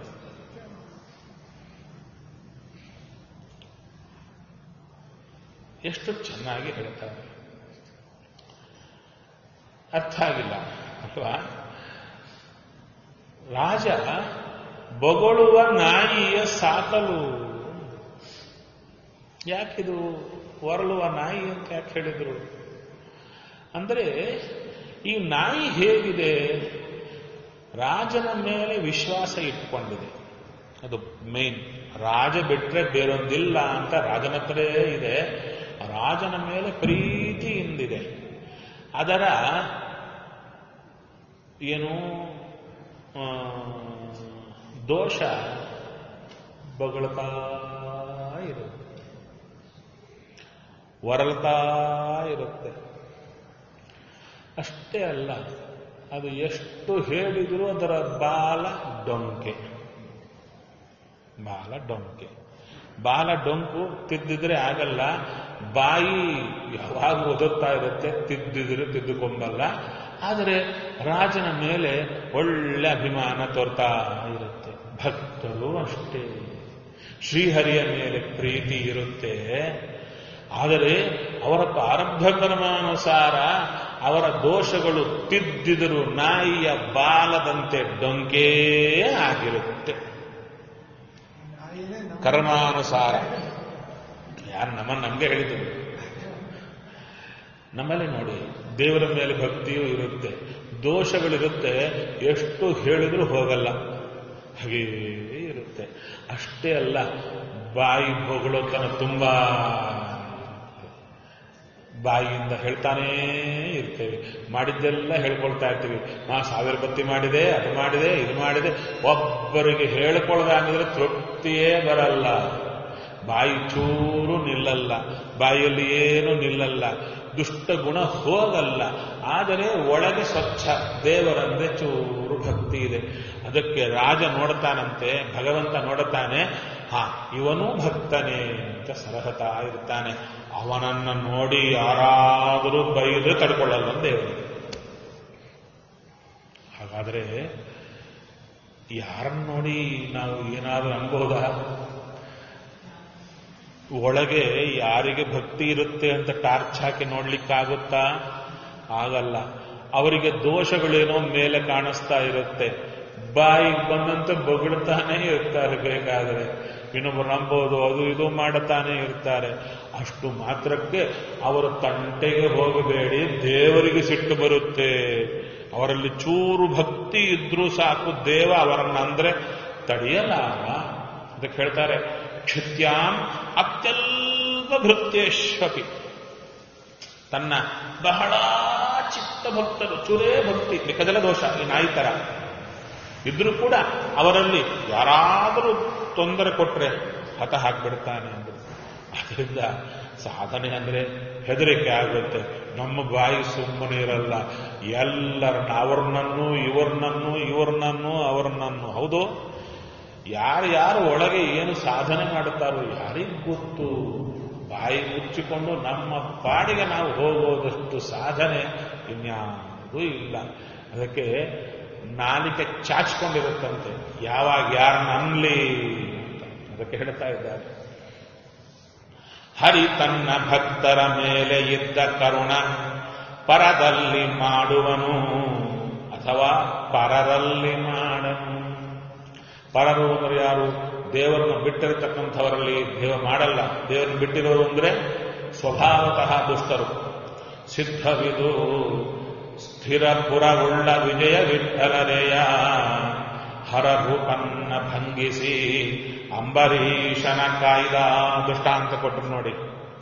ಎಷ್ಟು ಚೆನ್ನಾಗಿ ಹೇಳ್ತಾರೆ ಅರ್ಥ ಆಗಿಲ್ಲ ಅಥವಾ ರಾಜ ಬೊಗಳುವ ನಾಯಿಯ ಸಾಕಲು ಯಾಕಿದು ಹೊರಳುವ ನಾಯಿ ಅಂತ ಯಾಕೆ ಹೇಳಿದ್ರು ಅಂದ್ರೆ ಈ ನಾಯಿ ಹೇಗಿದೆ ರಾಜನ ಮೇಲೆ ವಿಶ್ವಾಸ ಇಟ್ಕೊಂಡಿದೆ ಅದು ಮೇನ್ ರಾಜ ಬಿಟ್ರೆ ಬೇರೊಂದಿಲ್ಲ ಅಂತ ರಾಜನ ಹತ್ರೇ ಇದೆ ರಾಜನ ಮೇಲೆ ಪ್ರೀತಿಯಿಂದಿದೆ ಅದರ ಏನು ಆ, ದೋಷ ಬೊಗಳ್ತಾ ಇರುತ್ತೆ ಹೊರಳ್ತಾ ಇರುತ್ತೆ ಅಷ್ಟೇ ಅಲ್ಲ ಅದು ಎಷ್ಟು ಹೇಳಿದರೂ ಅದರ ಬಾಲ ಡೊಂಕೆ ಬಾಲ ಡೊಂಕೆ ಬಾಲ ಡೊಂಕು ತಿದ್ದಿದ್ರೆ ಆಗಲ್ಲ ಬಾಯಿ ಯಾವಾಗ ಒದತ್ತಾ ಇರುತ್ತೆ ತಿದ್ದಿದ್ರೆ ತಿದ್ದುಕೊಂಬಲ್ಲ ಆದರೆ ರಾಜನ ಮೇಲೆ ಒಳ್ಳೆ ಅಭಿಮಾನ ತೋರ್ತಾ ಇರುತ್ತೆ ಭಕ್ತರು ಅಷ್ಟೇ ಶ್ರೀಹರಿಯ ಮೇಲೆ ಪ್ರೀತಿ ಇರುತ್ತೆ ಆದರೆ ಅವರ ಪ್ರಾರಬ್ಧ ಕರ್ಮಾನುಸಾರ ಅವರ ದೋಷಗಳು ತಿದ್ದಿದರು ನಾಯಿಯ ಬಾಲದಂತೆ ಡೊಂಕೇ ಆಗಿರುತ್ತೆ ಕರ್ಮಾನುಸಾರ ಯಾರು ನಮ್ಮ ನಮಗೆ ಹೇಳಿದರು ನಮ್ಮಲ್ಲಿ ನೋಡಿ ದೇವರ ಮೇಲೆ ಭಕ್ತಿಯೂ ಇರುತ್ತೆ ದೋಷಗಳಿರುತ್ತೆ ಎಷ್ಟು ಹೇಳಿದ್ರೂ ಹೋಗಲ್ಲ ಹಾಗೇ ಇರುತ್ತೆ ಅಷ್ಟೇ ಅಲ್ಲ ಬಾಯಿ ಹೊಗಳೋತನ ತುಂಬಾ ಬಾಯಿಯಿಂದ ಹೇಳ್ತಾನೇ ಇರ್ತೇವೆ ಮಾಡಿದ್ದೆಲ್ಲ ಹೇಳ್ಕೊಳ್ತಾ ಇರ್ತೀವಿ ನಾ ಸಾವಿರ ಬತ್ತಿ ಮಾಡಿದೆ ಅದು ಮಾಡಿದೆ ಇದು ಮಾಡಿದೆ ಒಬ್ಬರಿಗೆ ಹೇಳ್ಕೊಳ್ದಾಗಿದ್ರೆ ತೃಪ್ತಿಯೇ ಬರಲ್ಲ ಬಾಯಿ ಚೂರು ನಿಲ್ಲಲ್ಲ ಬಾಯಿಯಲ್ಲಿ ಏನು ನಿಲ್ಲಲ್ಲ ದುಷ್ಟ ಗುಣ ಹೋಗಲ್ಲ ಆದರೆ ಒಳಗೆ ಸ್ವಚ್ಛ ದೇವರಂದ್ರೆ ಚೂರು ಭಕ್ತಿ ಇದೆ ಅದಕ್ಕೆ ರಾಜ ನೋಡ್ತಾನಂತೆ ಭಗವಂತ ನೋಡುತ್ತಾನೆ ಹಾ ಇವನೂ ಭಕ್ತನೇ ಅಂತ ಸರಹತಾ ಇರ್ತಾನೆ ಅವನನ್ನ ನೋಡಿ ಯಾರಾದರೂ ಬೈದು ತಡ್ಕೊಳ್ಳಲ್ಲ ದೇವರಿಗೆ ಹಾಗಾದ್ರೆ ಯಾರನ್ನ ನೋಡಿ ನಾವು ಏನಾದರೂ ಅನ್ಬೋದಾ ಒಳಗೆ ಯಾರಿಗೆ ಭಕ್ತಿ ಇರುತ್ತೆ ಅಂತ ಟಾರ್ಚ್ ಹಾಕಿ ನೋಡ್ಲಿಕ್ಕಾಗುತ್ತಾ ಆಗಲ್ಲ ಅವರಿಗೆ ದೋಷಗಳೇನೋ ಮೇಲೆ ಕಾಣಿಸ್ತಾ ಇರುತ್ತೆ ಬಾಯಿಗೆ ಬಂದಂತೆ ಬೊಗಳ್ತಾನೆ ಇರ್ತಾರೆ ಬೇಕಾದರೆ ಇನ್ನೊಬ್ಬರು ನಂಬೋದು ಅದು ಇದು ಮಾಡುತ್ತಾನೆ ಇರ್ತಾರೆ ಅಷ್ಟು ಮಾತ್ರಕ್ಕೆ ಅವರ ತಂಟೆಗೆ ಹೋಗಬೇಡಿ ದೇವರಿಗೆ ಸಿಟ್ಟು ಬರುತ್ತೆ ಅವರಲ್ಲಿ ಚೂರು ಭಕ್ತಿ ಇದ್ರೂ ಸಾಕು ದೇವ ಅವರನ್ನಂದ್ರೆ ತಡೆಯಲಾರ ಅದಕ್ಕೆ ಹೇಳ್ತಾರೆ ಕ್ಷಿತ್ಯಾಂ ಅತ್ಯಲ್ಪ ಭೃತ್ಯೇಶ್ವಪಿ ತನ್ನ ಬಹಳ ಚಿತ್ತ ಭಕ್ತರು ಚೂರೇ ಭಕ್ತಿ ಲೆಕ್ಕದಲ್ಲ ದೋಷ ಈ ನಾಯಿ ತರ ಇದ್ರೂ ಕೂಡ ಅವರಲ್ಲಿ ಯಾರಾದರೂ ತೊಂದರೆ ಕೊಟ್ರೆ ಹತ ಹಾಕ್ಬಿಡ್ತಾನೆ ಅಂದ್ರು ಅದರಿಂದ ಸಾಧನೆ ಅಂದ್ರೆ ಹೆದರಿಕೆ ಆಗುತ್ತೆ ನಮ್ಮ ಬಾಯಿ ಸುಮ್ಮನೆ ಇರಲ್ಲ ಎಲ್ಲರನ್ನ ಅವ್ರನ್ನನ್ನು ಇವ್ರನ್ನನ್ನು ಇವ್ರನ್ನನ್ನು ಅವ್ರನ್ನನ್ನು ಹೌದು ಯಾರು ಯಾರು ಒಳಗೆ ಏನು ಸಾಧನೆ ಮಾಡುತ್ತಾರೋ ಯಾರಿಗ್ ಗೊತ್ತು ಬಾಯಿ ಮುಚ್ಚಿಕೊಂಡು ನಮ್ಮ ಪಾಡಿಗೆ ನಾವು ಹೋಗೋದಷ್ಟು ಸಾಧನೆ ಇನ್ಯಾವುದೂ ಇಲ್ಲ ಅದಕ್ಕೆ ನಾಲಿಕೆ ಚಾಚ್ಕೊಂಡಿರುತ್ತಂತೆ ಯಾವಾಗ ಯಾರನ್ನ ಅನ್ಲಿ ಅಂತ ಅದಕ್ಕೆ ಹೇಳ್ತಾ ಇದ್ದಾರೆ ಹರಿ ತನ್ನ ಭಕ್ತರ ಮೇಲೆ ಇದ್ದ ಕರುಣ ಪರದಲ್ಲಿ ಮಾಡುವನು ಅಥವಾ ಪರರಲ್ಲಿ ಮಾಡನು ಪರರು ಅಂದ್ರೆ ಯಾರು ದೇವರನ್ನು ಬಿಟ್ಟಿರತಕ್ಕಂಥವರಲ್ಲಿ ದೇವ ಮಾಡಲ್ಲ ದೇವರನ್ನು ಬಿಟ್ಟಿರೋರು ಅಂದ್ರೆ ಸ್ವಭಾವತಃ ದುಷ್ಟರು ಸಿದ್ಧವಿದು ಸ್ಥಿರ ಪುರವುಳ್ಳ ವಿಜಯ ವಿಠಲರೆಯ ಹರರೂಪನ್ನ ಭಂಗಿಸಿ ಅಂಬರೀಷನ ಕಾಯ್ದ ದೃಷ್ಟಾಂತ ಕೊಟ್ಟರು ನೋಡಿ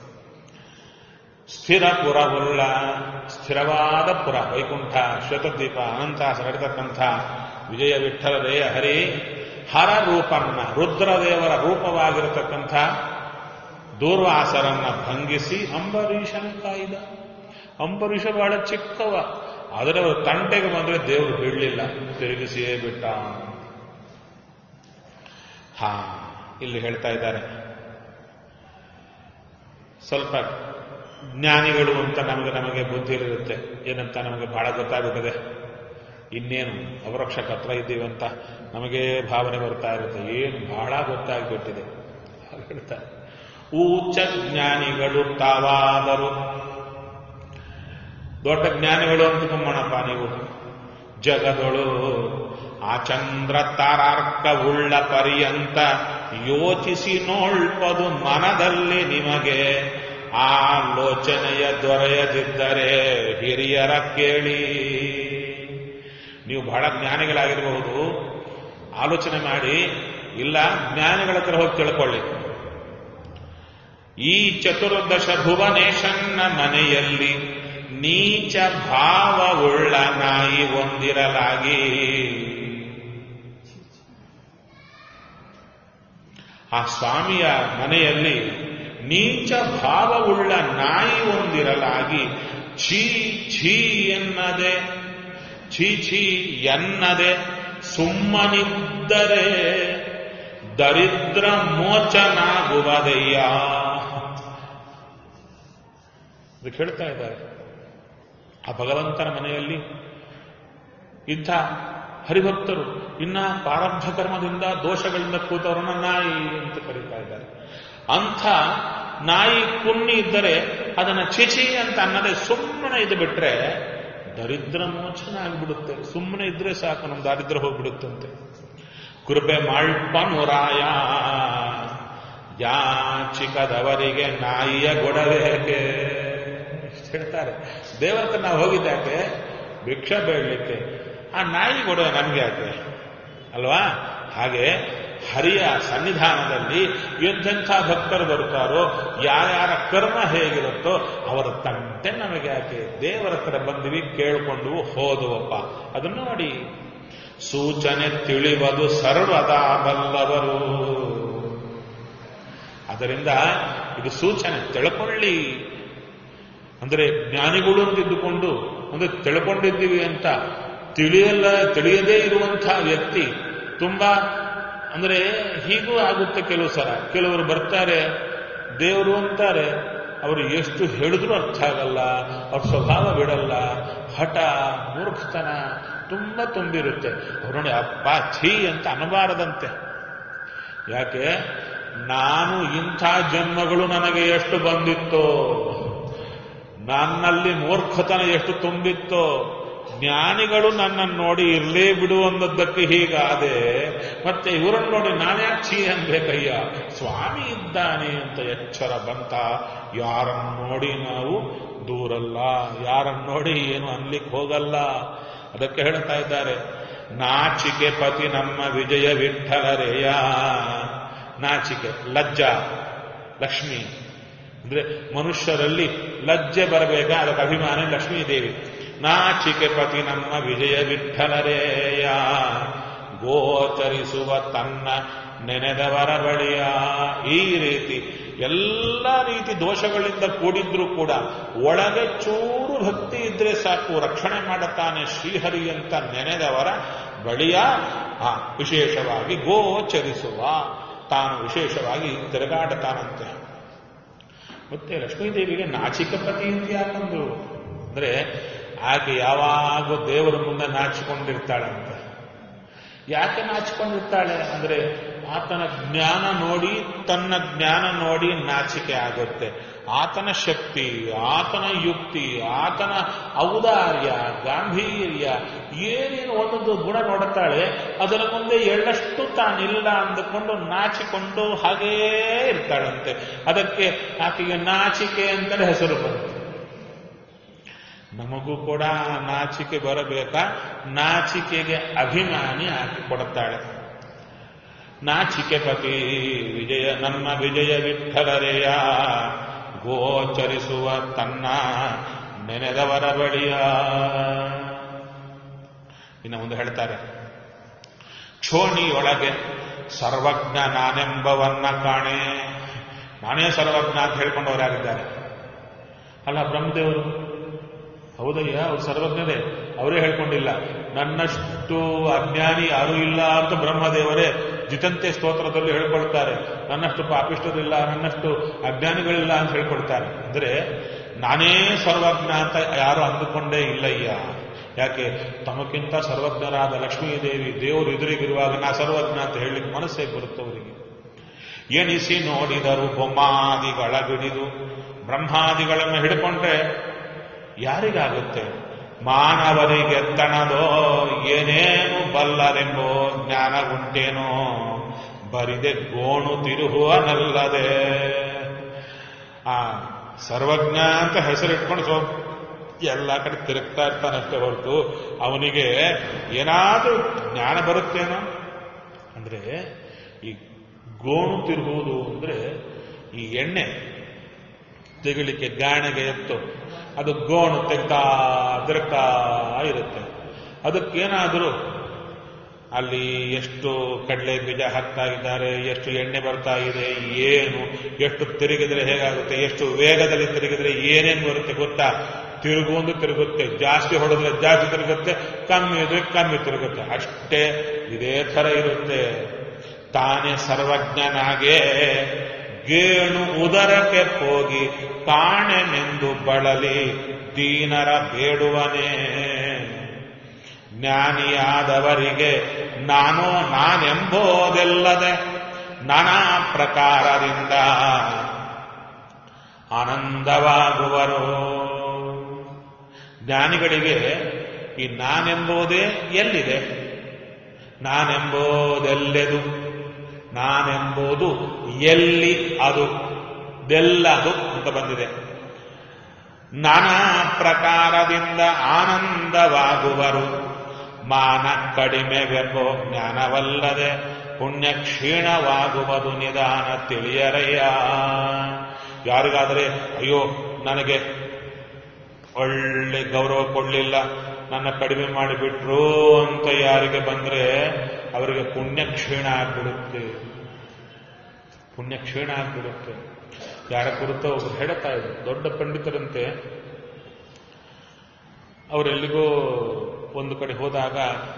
ಸ್ಥಿರ ಪುರವುಳ್ಳ ಸ್ಥಿರವಾದ ಪುರ ವೈಕುಂಠ ಶ್ವೇತದ್ವೀಪ ಅನಂತಾಸ ನಡೀತಕ್ಕಂಥ ವಿಜಯ ವಿಠಲರೆಯ ಹರಿ ಹರ ರೂಪನ್ನ ರುದ್ರದೇವರ ರೂಪವಾಗಿರತಕ್ಕಂಥ ದೂರ್ವಾಸರನ್ನ ಭಂಗಿಸಿ ಅಂಬರೀಷನ ಕಾಯ್ದ ಅಂಬರೀಷ ಬಹಳ ಚಿಕ್ಕವ ಆದರೆ ಅವರು ತಂಟೆಗೆ ಬಂದ್ರೆ ದೇವರು ಬಿಡಲಿಲ್ಲ ತಿರುಗಿಸಿಯೇ ಬಿಟ್ಟ ಹಾ ಇಲ್ಲಿ ಹೇಳ್ತಾ ಇದ್ದಾರೆ ಸ್ವಲ್ಪ ಜ್ಞಾನಿಗಳು ಅಂತ ನಮಗೆ ನಮಗೆ ಬುದ್ಧಿ ಇರುತ್ತೆ ಏನಂತ ನಮಗೆ ಬಹಳ ಗೊತ್ತಾಗುತ್ತದೆ ಇನ್ನೇನು ಅವರಕ್ಷಕ ಹತ್ರ ಇದ್ದೀವಂತ ನಮಗೆ ಭಾವನೆ ಬರ್ತಾ ಇರುತ್ತೆ ಏನು ಬಹಳ ಗೊತ್ತಾಗ್ಬಿಟ್ಟಿದೆ ಹಾಗೆ ಹೇಳ್ತಾರೆ ಉಚ್ಚ ಜ್ಞಾನಿಗಳು ತಾವಾದರು ದೊಡ್ಡ ಜ್ಞಾನಿಗಳು ಅಂದ್ಕೊಂಬೋಣಪ್ಪ ನೀವು ಜಗದೊಳು ಆ ಚಂದ್ರ ತಾರಾರ್ಕ ಉಳ್ಳ ಪರ್ಯಂತ ಯೋಚಿಸಿ ನೋಳ್ಪದು ಮನದಲ್ಲಿ ನಿಮಗೆ ಆಲೋಚನೆಯ ದೊರೆಯದಿದ್ದರೆ ಹಿರಿಯರ ಕೇಳಿ ನೀವು ಬಹಳ ಜ್ಞಾನಿಗಳಾಗಿರಬಹುದು ಆಲೋಚನೆ ಮಾಡಿ ಇಲ್ಲ ಜ್ಞಾನಿಗಳ ಹತ್ರ ಹೋಗಿ ತಿಳ್ಕೊಳ್ಳಿ ಈ ಚತುರ್ದಶ ಭುವನೇಶನ್ನ ಮನೆಯಲ್ಲಿ ನೀಚ ಭಾವವುಳ್ಳ ನಾಯಿ ಒಂದಿರಲಾಗಿ ಆ ಸ್ವಾಮಿಯ ಮನೆಯಲ್ಲಿ ನೀಚ ಭಾವವುಳ್ಳ ನಾಯಿ ಒಂದಿರಲಾಗಿ ಛೀ ಛೀ ಎನ್ನದೆ ಛೀ ಛೀ ಎನ್ನದೆ ಸುಮ್ಮನಿದ್ದರೆ ದರಿದ್ರ ಮೋಚನಾಗುವುದಯ್ಯ ಇದು ಕೇಳ್ತಾ ಇದ್ದಾರೆ ಆ ಭಗವಂತನ ಮನೆಯಲ್ಲಿ ಇಂಥ ಹರಿಭಕ್ತರು ಇನ್ನ ಪ್ರಾರಬ್ಧ ಕರ್ಮದಿಂದ ದೋಷಗಳಿಂದ ಕೂತವರನ್ನ ನಾಯಿ ಅಂತ ಕರೀತಾ ಇದ್ದಾರೆ ಅಂಥ ನಾಯಿ ಕುನ್ನಿ ಇದ್ದರೆ ಅದನ್ನ ಚಿಚಿ ಅಂತ ಅನ್ನದೆ ಸುಮ್ಮನೆ ಇದು ಬಿಟ್ರೆ ದರಿದ್ರ ಮೋಚನ ಆಗಿಬಿಡುತ್ತೆ ಸುಮ್ಮನೆ ಇದ್ರೆ ಸಾಕು ನಮ್ಮ ದಾರಿದ್ರ ಹೋಗ್ಬಿಡುತ್ತಂತೆ ಕೃಪೆ ಮಾಳ್ಪನುರಾಯ ಯಾಚಿಕದವರಿಗೆ ನಾಯಿಯ ಗೊಡಬೇಕೆ ಹೇಳ್ತಾರೆ ದೇವರ ಹತ್ರ ನಾವು ಹೋಗಿದ್ದಾಕೆ ಭಿಕ್ಷ ಬೇಡಲಿಕ್ಕೆ ಆ ನಾಯಿ ಗೊಡ ನಮ್ಗೆ ಯಾಕೆ ಅಲ್ವಾ ಹಾಗೆ ಹರಿಯ ಸನ್ನಿಧಾನದಲ್ಲಿ ಎಂತೆಂಥ ಭಕ್ತರು ಬರ್ತಾರೋ ಯಾರ್ಯಾರ ಕರ್ಮ ಹೇಗಿರುತ್ತೋ ಅವರ ತಂಟೆ ನಮಗೆ ಯಾಕೆ ದೇವರ ಹತ್ರ ಬಂದ್ವಿ ಕೇಳಿಕೊಂಡು ಹೋದುವಪ್ಪ ಅದನ್ನು ನೋಡಿ ಸೂಚನೆ ತಿಳಿವದು ಸರ್ವದಾ ಬಲ್ಲವರು ಅದರಿಂದ ಇದು ಸೂಚನೆ ತಿಳ್ಕೊಳ್ಳಿ ಅಂದ್ರೆ ಜ್ಞಾನಿಗಳು ಅಂತಿದ್ದುಕೊಂಡು ಅಂದ್ರೆ ತಿಳ್ಕೊಂಡಿದ್ದೀವಿ ಅಂತ ತಿಳಿಯಲ್ಲ ತಿಳಿಯದೇ ಇರುವಂತಹ ವ್ಯಕ್ತಿ ತುಂಬಾ ಅಂದ್ರೆ ಹೀಗೂ ಆಗುತ್ತೆ ಕೆಲವು ಸಲ ಕೆಲವರು ಬರ್ತಾರೆ ದೇವರು ಅಂತಾರೆ ಅವರು ಎಷ್ಟು ಹೇಳಿದ್ರೂ ಅರ್ಥ ಆಗಲ್ಲ ಅವ್ರ ಸ್ವಭಾವ ಬಿಡಲ್ಲ ಹಠ ಮೂರ್ಖತನ ತುಂಬಾ ತುಂಬಿರುತ್ತೆ ಅವ್ರು ನೋಡಿ ಅಪ್ಪ ಛೀ ಅಂತ ಅನ್ನಬಾರದಂತೆ ಯಾಕೆ ನಾನು ಇಂಥ ಜನ್ಮಗಳು ನನಗೆ ಎಷ್ಟು ಬಂದಿತ್ತೋ ನನ್ನಲ್ಲಿ ಮೂರ್ಖತನ ಎಷ್ಟು ತುಂಬಿತ್ತೋ ಜ್ಞಾನಿಗಳು ನನ್ನನ್ನು ನೋಡಿ ಇರ್ಲೇ ಬಿಡು ಅನ್ನೋದಕ್ಕೆ ಹೀಗಾದೆ ಮತ್ತೆ ಇವರನ್ನು ನೋಡಿ ನಾನ್ಯಾಕೆ ಛೀ ಅನ್ಬೇಕಯ್ಯ ಸ್ವಾಮಿ ಇದ್ದಾನೆ ಅಂತ ಎಚ್ಚರ ಬಂತ ಯಾರನ್ನು ನೋಡಿ ನಾವು ದೂರಲ್ಲ ಯಾರನ್ನು ನೋಡಿ ಏನು ಅನ್ಲಿಕ್ಕೆ ಹೋಗಲ್ಲ ಅದಕ್ಕೆ ಹೇಳ್ತಾ ಇದ್ದಾರೆ ನಾಚಿಕೆ ಪತಿ ನಮ್ಮ ವಿಜಯ ವಿಠಲರೆಯ ನಾಚಿಕೆ ಲಜ್ಜಾ ಲಕ್ಷ್ಮಿ ಅಂದ್ರೆ ಮನುಷ್ಯರಲ್ಲಿ ಲಜ್ಜೆ ಬರಬೇಕಾ ಅದಕ್ಕೆ ಅಭಿಮಾನಿ ಲಕ್ಷ್ಮೀದೇವಿ ನಾಚಿಕೆ ಪತಿ ನಮ್ಮ ವಿಜಯ ವಿಠಲರೇಯ ಗೋಚರಿಸುವ ತನ್ನ ನೆನೆದವರ ಬಳಿಯ ಈ ರೀತಿ ಎಲ್ಲ ರೀತಿ ದೋಷಗಳಿಂದ ಕೂಡಿದ್ರೂ ಕೂಡ ಒಳಗೆ ಚೂರು ಭಕ್ತಿ ಇದ್ರೆ ಸಾಕು ರಕ್ಷಣೆ ಮಾಡುತ್ತಾನೆ ಶ್ರೀಹರಿ ಅಂತ ನೆನೆದವರ ಬಳಿಯ ಆ ವಿಶೇಷವಾಗಿ ಗೋಚರಿಸುವ ತಾನು ವಿಶೇಷವಾಗಿ ತಿರುಗಾಡುತ್ತಾನಂತೆ ಮತ್ತೆ ಲಕ್ಷ್ಮೀದೇವಿಗೆ ನಾಚಿಕಪತಿ ಅಂತ ಯಾಕಂದ್ರು ಅಂದ್ರೆ ಆಕೆ ಯಾವಾಗೂ ದೇವರ ಮುಂದೆ ನಾಚಿಕೊಂಡಿರ್ತಾಳಂತೆ ಯಾಕೆ ನಾಚಿಕೊಂಡಿರ್ತಾಳೆ ಅಂದ್ರೆ ಆತನ ಜ್ಞಾನ ನೋಡಿ ತನ್ನ ಜ್ಞಾನ ನೋಡಿ ನಾಚಿಕೆ ಆಗುತ್ತೆ ಆತನ ಶಕ್ತಿ ಆತನ ಯುಕ್ತಿ ಆತನ ಔದಾರ್ಯ ಗಾಂಭೀರ್ಯ ಏನೇನು ಒಂದೊಂದು ಗುಣ ನೋಡುತ್ತಾಳೆ ಅದರ ಮುಂದೆ ಎಳ್ಳಷ್ಟು ತಾನಿಲ್ಲ ಅಂದುಕೊಂಡು ನಾಚಿಕೊಂಡು ಹಾಗೇ ಇರ್ತಾಳಂತೆ ಅದಕ್ಕೆ ಆಕೆಗೆ ನಾಚಿಕೆ ಅಂತಲೇ ಹೆಸರು ಬಂತು ನಮಗೂ ಕೂಡ ನಾಚಿಕೆ ಬರಬೇಕಾ ನಾಚಿಕೆಗೆ ಅಭಿಮಾನಿ ಆಕೆ ಕೊಡುತ್ತಾಳೆ ನಾಚಿಕೆ ಪತಿ ವಿಜಯ ನಮ್ಮ ವಿಜಯ ವಿಠಲರೆಯ ಗೋಚರಿಸುವ ತನ್ನ ನೆನೆದವರ ಬಳಿಯ ಇನ್ನು ಮುಂದೆ ಹೇಳ್ತಾರೆ ಕ್ಷೋಣಿಯೊಳಗೆ ಸರ್ವಜ್ಞ ನಾನೆಂಬವನ್ನ ಕಾಣೆ ನಾನೇ ಸರ್ವಜ್ಞ ಅಂತ ಹೇಳ್ಕೊಂಡವರು ಯಾರಿದ್ದಾರೆ ಅಲ್ಲ ಬ್ರಹ್ಮದೇವರು ಹೌದಯ್ಯ ಅವ್ರು ಸರ್ವಜ್ಞರೇ ಅವರೇ ಹೇಳ್ಕೊಂಡಿಲ್ಲ ನನ್ನಷ್ಟು ಅಜ್ಞಾನಿ ಯಾರೂ ಇಲ್ಲ ಅಂತ ಬ್ರಹ್ಮದೇವರೇ ಜಿತಂತೆ ಸ್ತೋತ್ರದಲ್ಲಿ ಹೇಳ್ಕೊಳ್ತಾರೆ ನನ್ನಷ್ಟು ಪಾಪಿಷ್ಟರಿಲ್ಲ ನನ್ನಷ್ಟು ಅಜ್ಞಾನಿಗಳಿಲ್ಲ ಅಂತ ಹೇಳ್ಕೊಳ್ತಾರೆ ಅಂದ್ರೆ ನಾನೇ ಸರ್ವಜ್ಞ ಅಂತ ಯಾರು ಅಂದುಕೊಂಡೇ ಇಲ್ಲಯ್ಯ ಯಾಕೆ ತಮಕ್ಕಿಂತ ಸರ್ವಜ್ಞರಾದ ಲಕ್ಷ್ಮೀದೇವಿ ದೇವರು ಎದುರಿಗಿರುವಾಗ ನಾ ಸರ್ವಜ್ಞ ಅಂತ ಹೇಳಲಿಕ್ಕೆ ಮನಸ್ಸೇ ಬರುತ್ತೆ ಅವರಿಗೆ ಎಣಿಸಿ ನೋಡಿದರು ಬೊಮ್ಮಾದಿಗಳ ಬಿಡಿದು ಬ್ರಹ್ಮಾದಿಗಳನ್ನು ಹಿಡ್ಕೊಂಡ್ರೆ ಯಾರಿಗಾಗುತ್ತೆ ಮಾನವರಿಗೆ ತಣದೋ ಏನೇನು ಬಲ್ಲರೆಂಬೋ ಜ್ಞಾನ ಉಂಟೇನೋ ಬರಿದೆ ಗೋಣು ತಿರುಹುವನಲ್ಲದೆ ಆ ಸರ್ವಜ್ಞ ಅಂತ ಹೆಸರಿಟ್ಕೊಂಡು ಸೊ ಎಲ್ಲ ಕಡೆ ತಿರುಗ್ತಾ ಇರ್ತಾನಷ್ಟೇ ಹೊರತು ಅವನಿಗೆ ಏನಾದರೂ ಜ್ಞಾನ ಬರುತ್ತೇನೋ ಅಂದ್ರೆ ಈ ಗೋಣು ತಿರುಗುವುದು ಅಂದ್ರೆ ಈ ಎಣ್ಣೆ ತೆಗಿಲಿಕ್ಕೆ ಗಾಣಿಗೆ ಎತ್ತು ಅದು ಗೋಣು ತೆಗ್ತಾ ತಿರುಗ್ತಾ ಇರುತ್ತೆ ಅದಕ್ಕೇನಾದರೂ ಅಲ್ಲಿ ಎಷ್ಟು ಕಡಲೆ ಬೀಜ ಹಾಕ್ತಾ ಇದ್ದಾರೆ ಎಷ್ಟು ಎಣ್ಣೆ ಬರ್ತಾ ಇದೆ ಏನು ಎಷ್ಟು ತಿರುಗಿದ್ರೆ ಹೇಗಾಗುತ್ತೆ ಎಷ್ಟು ವೇಗದಲ್ಲಿ ತಿರುಗಿದ್ರೆ ಏನೇನು ಬರುತ್ತೆ ಗೊತ್ತಾ ತಿರುಗುವಂದು ತಿರುಗುತ್ತೆ ಜಾಸ್ತಿ ಹೊಡೆದ್ರೆ ಜಾಸ್ತಿ ತಿರುಗುತ್ತೆ ಕಮ್ಮಿ ಇದ್ರೆ ಕಮ್ಮಿ ತಿರುಗುತ್ತೆ ಅಷ್ಟೇ ಇದೇ ಥರ ಇರುತ್ತೆ ತಾನೇ ಸರ್ವಜ್ಞನಾಗೆ ಗೇಣು ಉದರಕ್ಕೆ ಹೋಗಿ ಕಾಣೆನೆಂದು ಬಳಲಿ ದೀನರ ಬೇಡುವನೇ ಜ್ಞಾನಿಯಾದವರಿಗೆ ನಾನು ನಾನೆಂಬೋದೆಲ್ಲದೆ ನಾನಾ ಪ್ರಕಾರದಿಂದ ಆನಂದವಾಗುವರು ಜ್ಞಾನಿಗಳಿಗೆ ಈ ನಾನೆಂಬುದೇ ಎಲ್ಲಿದೆ ನಾನೆಂಬುದೆಲ್ಲೆದು ನಾನೆಂಬುದು ಎಲ್ಲಿ ಅದು ದೆಲ್ಲದು ಅಂತ ಬಂದಿದೆ ನಾನಾ ಪ್ರಕಾರದಿಂದ ಆನಂದವಾಗುವರು ಮಾನ ಕಡಿಮೆವೆಂಬೋ ಜ್ಞಾನವಲ್ಲದೆ ಪುಣ್ಯ ಕ್ಷೀಣವಾಗುವುದು ನಿಧಾನ ತಿಳಿಯರಯ್ಯ ಯಾರಿಗಾದರೆ ಅಯ್ಯೋ ನನಗೆ ಒಳ್ಳೆ ಗೌರವ ಕೊಡಲಿಲ್ಲ ನನ್ನ ಕಡಿಮೆ ಮಾಡಿಬಿಟ್ರು ಅಂತ ಯಾರಿಗೆ ಬಂದ್ರೆ ಅವರಿಗೆ ಪುಣ್ಯ ಕ್ಷೀಣ ಆಗ್ಬಿಡುತ್ತೆ ಪುಣ್ಯ ಕ್ಷೀಣ ಆಗ್ಬಿಡುತ್ತೆ ಯಾರ ಕುರಿತೋ ಒಬ್ರು ಹೇಳ್ತಾ ಇದ್ರು ದೊಡ್ಡ ಪಂಡಿತರಂತೆ ಅವರೆಲ್ಲಿಗೋ ಒಂದು ಕಡೆ ಹೋದಾಗ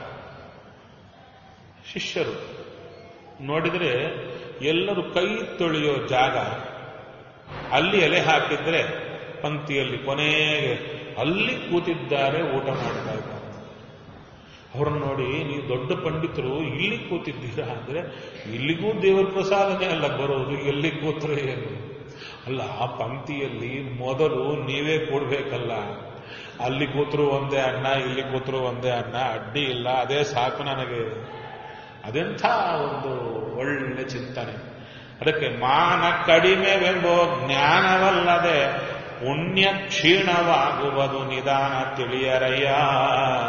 ಶಿಷ್ಯರು ನೋಡಿದರೆ ಎಲ್ಲರೂ ಕೈ ತೊಳೆಯೋ ಜಾಗ ಅಲ್ಲಿ ಎಲೆ ಹಾಕಿದ್ರೆ ಪಂಕ್ತಿಯಲ್ಲಿ ಕೊನೆಗೆ ಅಲ್ಲಿ ಕೂತಿದ್ದಾರೆ ಊಟ ಮಾಡ್ತಾ ಇದ್ದಾರೆ ಅವ್ರನ್ನ ನೋಡಿ ನೀವು ದೊಡ್ಡ ಪಂಡಿತರು ಇಲ್ಲಿ ಕೂತಿದ್ದೀರಾ ಅಂದ್ರೆ ಇಲ್ಲಿಗೂ ದೇವರ ಪ್ರಸಾದನೆ ಅಲ್ಲ ಬರೋದು ಎಲ್ಲಿ ಕೂತ್ರೆ ಏನು ಅಲ್ಲ ಆ ಪಂಕ್ತಿಯಲ್ಲಿ ಮೊದಲು ನೀವೇ ಕೂಡ್ಬೇಕಲ್ಲ ಅಲ್ಲಿ ಕೂತ್ರು ಒಂದೇ ಅನ್ನ ಇಲ್ಲಿ ಕೂತ್ರು ಒಂದೇ ಅನ್ನ ಅಡ್ಡಿ ಇಲ್ಲ ಅದೇ ಸಾಕು ನನಗೆ ಅದೆಂಥ ಒಂದು ಒಳ್ಳೆ ಚಿಂತನೆ ಅದಕ್ಕೆ ಮಾನ ಕಡಿಮೆವೆಂಬೋ ಜ್ಞಾನವಲ್ಲದೆ ಪುಣ್ಯ ಕ್ಷೀಣವಾಗುವುದು ನಿಧಾನ ತಿಳಿಯರಯ್ಯ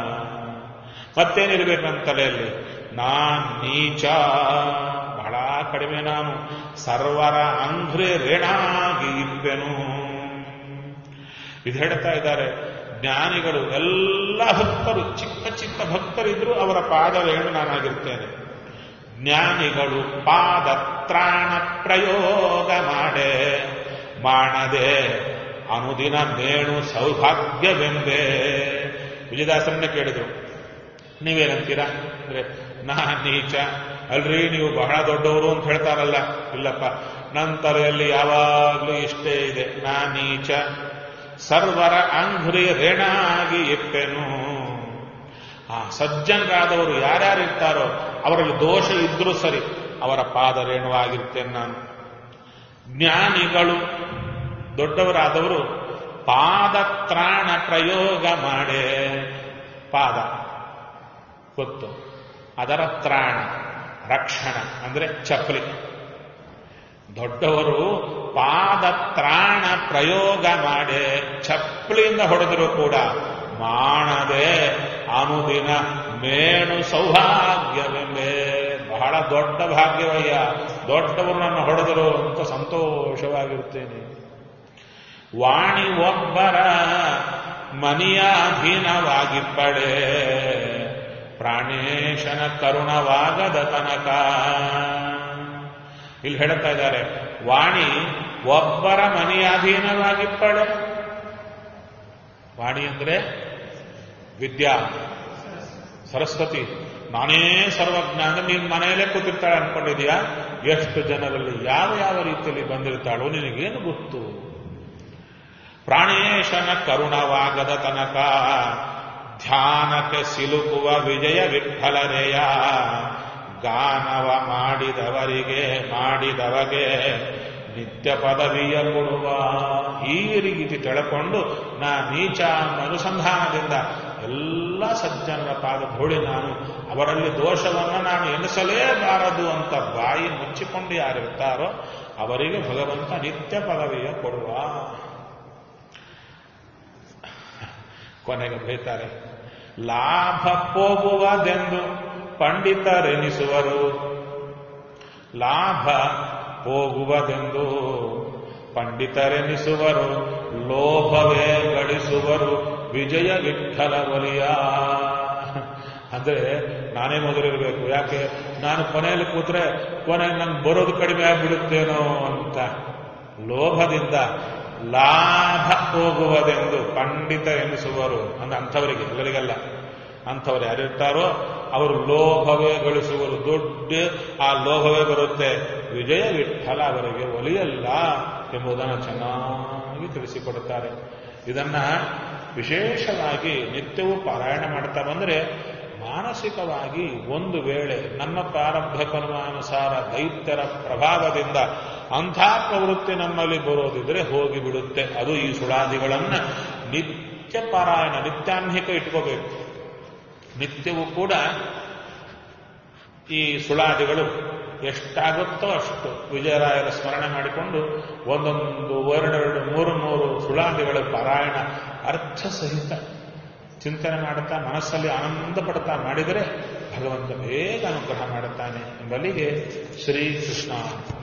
ಮತ್ತೇನಿರ್ಬೇಕು ನಮ್ಮ ತಲೆಯಲ್ಲಿ ನಾನ್ ನೀಚ ಬಹಳ ಕಡಿಮೆ ನಾನು ಸರ್ವರ ಅಂಘ್ರಿ ರೇಣಾಗಿ ಇಪ್ಪೆನು ಇದು ಹೇಳ್ತಾ ಇದ್ದಾರೆ ಜ್ಞಾನಿಗಳು ಎಲ್ಲ ಭಕ್ತರು ಚಿಕ್ಕ ಚಿಕ್ಕ ಭಕ್ತರಿದ್ರು ಅವರ ಪಾದ ರೇಣು ನಾನಾಗಿರ್ತೇನೆ ಜ್ಞಾನಿಗಳು ಪಾದ ತ್ರಾಣ ಪ್ರಯೋಗ ಮಾಡೆ ಮಾಡದೆ ಅನುದಿನ ಮೇಣು ಸೌಭಾಗ್ಯವೆಂಬೆ ವಿಜಯದಾಸರನ್ನೇ ಕೇಳಿದ್ರು ನೀವೇನಂತೀರಾ ಅಂದ್ರೆ ನಾ ನೀಚ ಅಲ್ರಿ ನೀವು ಬಹಳ ದೊಡ್ಡವರು ಅಂತ ಹೇಳ್ತಾರಲ್ಲ ಇಲ್ಲಪ್ಪ ನನ್ನ ತಲೆಯಲ್ಲಿ ಯಾವಾಗ್ಲೂ ಇಷ್ಟೇ ಇದೆ ನಾ ನೀಚ ಸರ್ವರ ಅಂಘ್ರಿ ರೇಣಾಗಿ ಇಪ್ಪೆನು ಆ ಸಜ್ಜನರಾದವರು ಯಾರ್ಯಾರು ಇರ್ತಾರೋ ಅವರಲ್ಲಿ ದೋಷ ಇದ್ರೂ ಸರಿ ಅವರ ಪಾದ ರೇಣುವಾಗಿರ್ತೇನೆ ನಾನು ಜ್ಞಾನಿಗಳು ದೊಡ್ಡವರಾದವರು ಪಾದ ತ್ರಾಣ ಪ್ರಯೋಗ ಮಾಡೇ ಪಾದ ಗೊತ್ತು ಅದರ ತ್ರಾಣ ರಕ್ಷಣ ಅಂದ್ರೆ ಚಪ್ಪಲಿ ದೊಡ್ಡವರು ಪಾದ ತ್ರಾಣ ಪ್ರಯೋಗ ಮಾಡಿ ಚಪ್ಪಲಿಯಿಂದ ಹೊಡೆದರೂ ಕೂಡ ಮಾಡದೆ ಅನುದಿನ ಮೇಣು ಸೌಭಾಗ್ಯವೆಂಬೆ ಬಹಳ ದೊಡ್ಡ ಭಾಗ್ಯವಯ್ಯ ದೊಡ್ಡವರು ನನ್ನ ಹೊಡೆದರು ಅಂತ ಸಂತೋಷವಾಗಿರುತ್ತೇನೆ ವಾಣಿ ಒಬ್ಬರ ಮನಿಯ ಅಧೀನವಾಗಿಪ್ಪಡೆ ಪ್ರಾಣೇಶನ ಕರುಣವಾಗದ ತನಕ ಇಲ್ಲಿ ಹೇಳ್ತಾ ಇದ್ದಾರೆ ವಾಣಿ ಒಬ್ಬರ ಮನೆಯ ಅಧೀನವಾಗಿಪ್ಪಳೆ ವಾಣಿ ಅಂದ್ರೆ ವಿದ್ಯಾ ಸರಸ್ವತಿ ನಾನೇ ಸರ್ವಜ್ಞ ಅಂದ್ರೆ ನೀನ್ ಮನೆಯಲ್ಲೇ ಕೂತಿರ್ತಾಳೆ ಅನ್ಕೊಂಡಿದ್ಯಾ ಎಷ್ಟು ಜನರಲ್ಲಿ ಯಾವ ಯಾವ ರೀತಿಯಲ್ಲಿ ಬಂದಿರ್ತಾಳೋ ನಿನಗೇನು ಗೊತ್ತು ಪ್ರಾಣೇಶನ ಕರುಣವಾಗದ ತನಕ ಧ್ಯಾನಕ್ಕೆ ಸಿಲುಕುವ ವಿಜಯ ವಿಠಲರೆಯ ಗಾನವ ಮಾಡಿದವರಿಗೆ ಮಾಡಿದವಗೆ ನಿತ್ಯ ಪದವಿಯ ಕೊಡುವ ಈ ರೀತಿ ತಿಳ್ಕೊಂಡು ನಾ ನೀಚ ಅನ್ನೋ ಅನುಸಂಧಾನದಿಂದ ಎಲ್ಲ ಸಜ್ಜನರ ಪಾದ ಧೂಳಿ ನಾನು ಅವರಲ್ಲಿ ದೋಷವನ್ನು ನಾನು ಎನಿಸಲೇಬಾರದು ಅಂತ ಬಾಯಿ ಮುಚ್ಚಿಕೊಂಡು ಯಾರಿರ್ತಾರೋ ಅವರಿಗೆ ಭಗವಂತ ನಿತ್ಯ ಪದವಿಯ ಕೊಡುವ ಕೊನೆಗೆ ಬೈತಾರೆ ಲಾಭ ಹೋಗುವುದೆಂದು ಪಂಡಿತರೆನಿಸುವರು ಲಾಭ ಹೋಗುವುದೆಂದು ಪಂಡಿತರೆನಿಸುವರು ಲೋಭವೇ ಗಳಿಸುವರು ವಿಜಯ ವಿಠಲ ಒಲಿಯ ಅಂದ್ರೆ ನಾನೇ ಮೊದಲಿರಬೇಕು ಯಾಕೆ ನಾನು ಕೊನೆಯಲ್ಲಿ ಕೂತ್ರೆ ಕೊನೆ ನನ್ಗೆ ಬರೋದು ಕಡಿಮೆ ಆಗ್ಬಿಡುತ್ತೇನೋ ಅಂತ ಲೋಭದಿಂದ ಲಾಭ ಹೋಗುವುದೆಂದು ಪಂಡಿತ ಎನಿಸುವರು ಅಂದ್ರೆ ಅಂಥವರಿಗೆ ಎಲ್ಲರಿಗೆಲ್ಲ ಅಂಥವ್ರು ಯಾರಿರ್ತಾರೋ ಅವರು ಲೋಭವೇ ಗಳಿಸುವರು ದೊಡ್ಡ ಆ ಲೋಭವೇ ಬರುತ್ತೆ ವಿಜಯ ವಿಠಲ ಅವರಿಗೆ ಒಲಿಯಲ್ಲ ಎಂಬುದನ್ನು ಚೆನ್ನಾಗಿ ತಿಳಿಸಿಕೊಡುತ್ತಾರೆ ಇದನ್ನ ವಿಶೇಷವಾಗಿ ನಿತ್ಯವೂ ಪಾರಾಯಣ ಮಾಡ್ತಾ ಬಂದರೆ ಮಾನಸಿಕವಾಗಿ ಒಂದು ವೇಳೆ ನಮ್ಮ ಪ್ರಾರಬ್ಧ ಕರ್ಮಾನುಸಾರ ದೈತ್ಯರ ಪ್ರಭಾವದಿಂದ ಅಂಥ ಪ್ರವೃತ್ತಿ ನಮ್ಮಲ್ಲಿ ಬರೋದಿದ್ರೆ ಹೋಗಿಬಿಡುತ್ತೆ ಅದು ಈ ಸುಳಾದಿಗಳನ್ನ ನಿತ್ಯ ಪಾರಾಯಣ ನಿತ್ಯಾನ್ಹಿಕ ಇಟ್ಕೋಬೇಕು ನಿತ್ಯವೂ ಕೂಡ ಈ ಸುಳಾದಿಗಳು ಎಷ್ಟಾಗುತ್ತೋ ಅಷ್ಟು ವಿಜಯರಾಯರ ಸ್ಮರಣೆ ಮಾಡಿಕೊಂಡು ಒಂದೊಂದು ಎರಡೆರಡು ಮೂರು ಮೂರು ಸುಳಾದಿಗಳ ಪಾರಾಯಣ ಅರ್ಥ ಸಹಿತ ಚಿಂತನೆ ಮಾಡುತ್ತಾ ಮನಸ್ಸಲ್ಲಿ ಆನಂದ ಪಡ್ತಾ ಮಾಡಿದರೆ ಭಗವಂತ ಬೇಗ ಅನುಗ್ರಹ ಮಾಡುತ್ತಾನೆ ಎಂಬಲ್ಲಿಗೆ ಶ್ರೀಕೃಷ್ಣ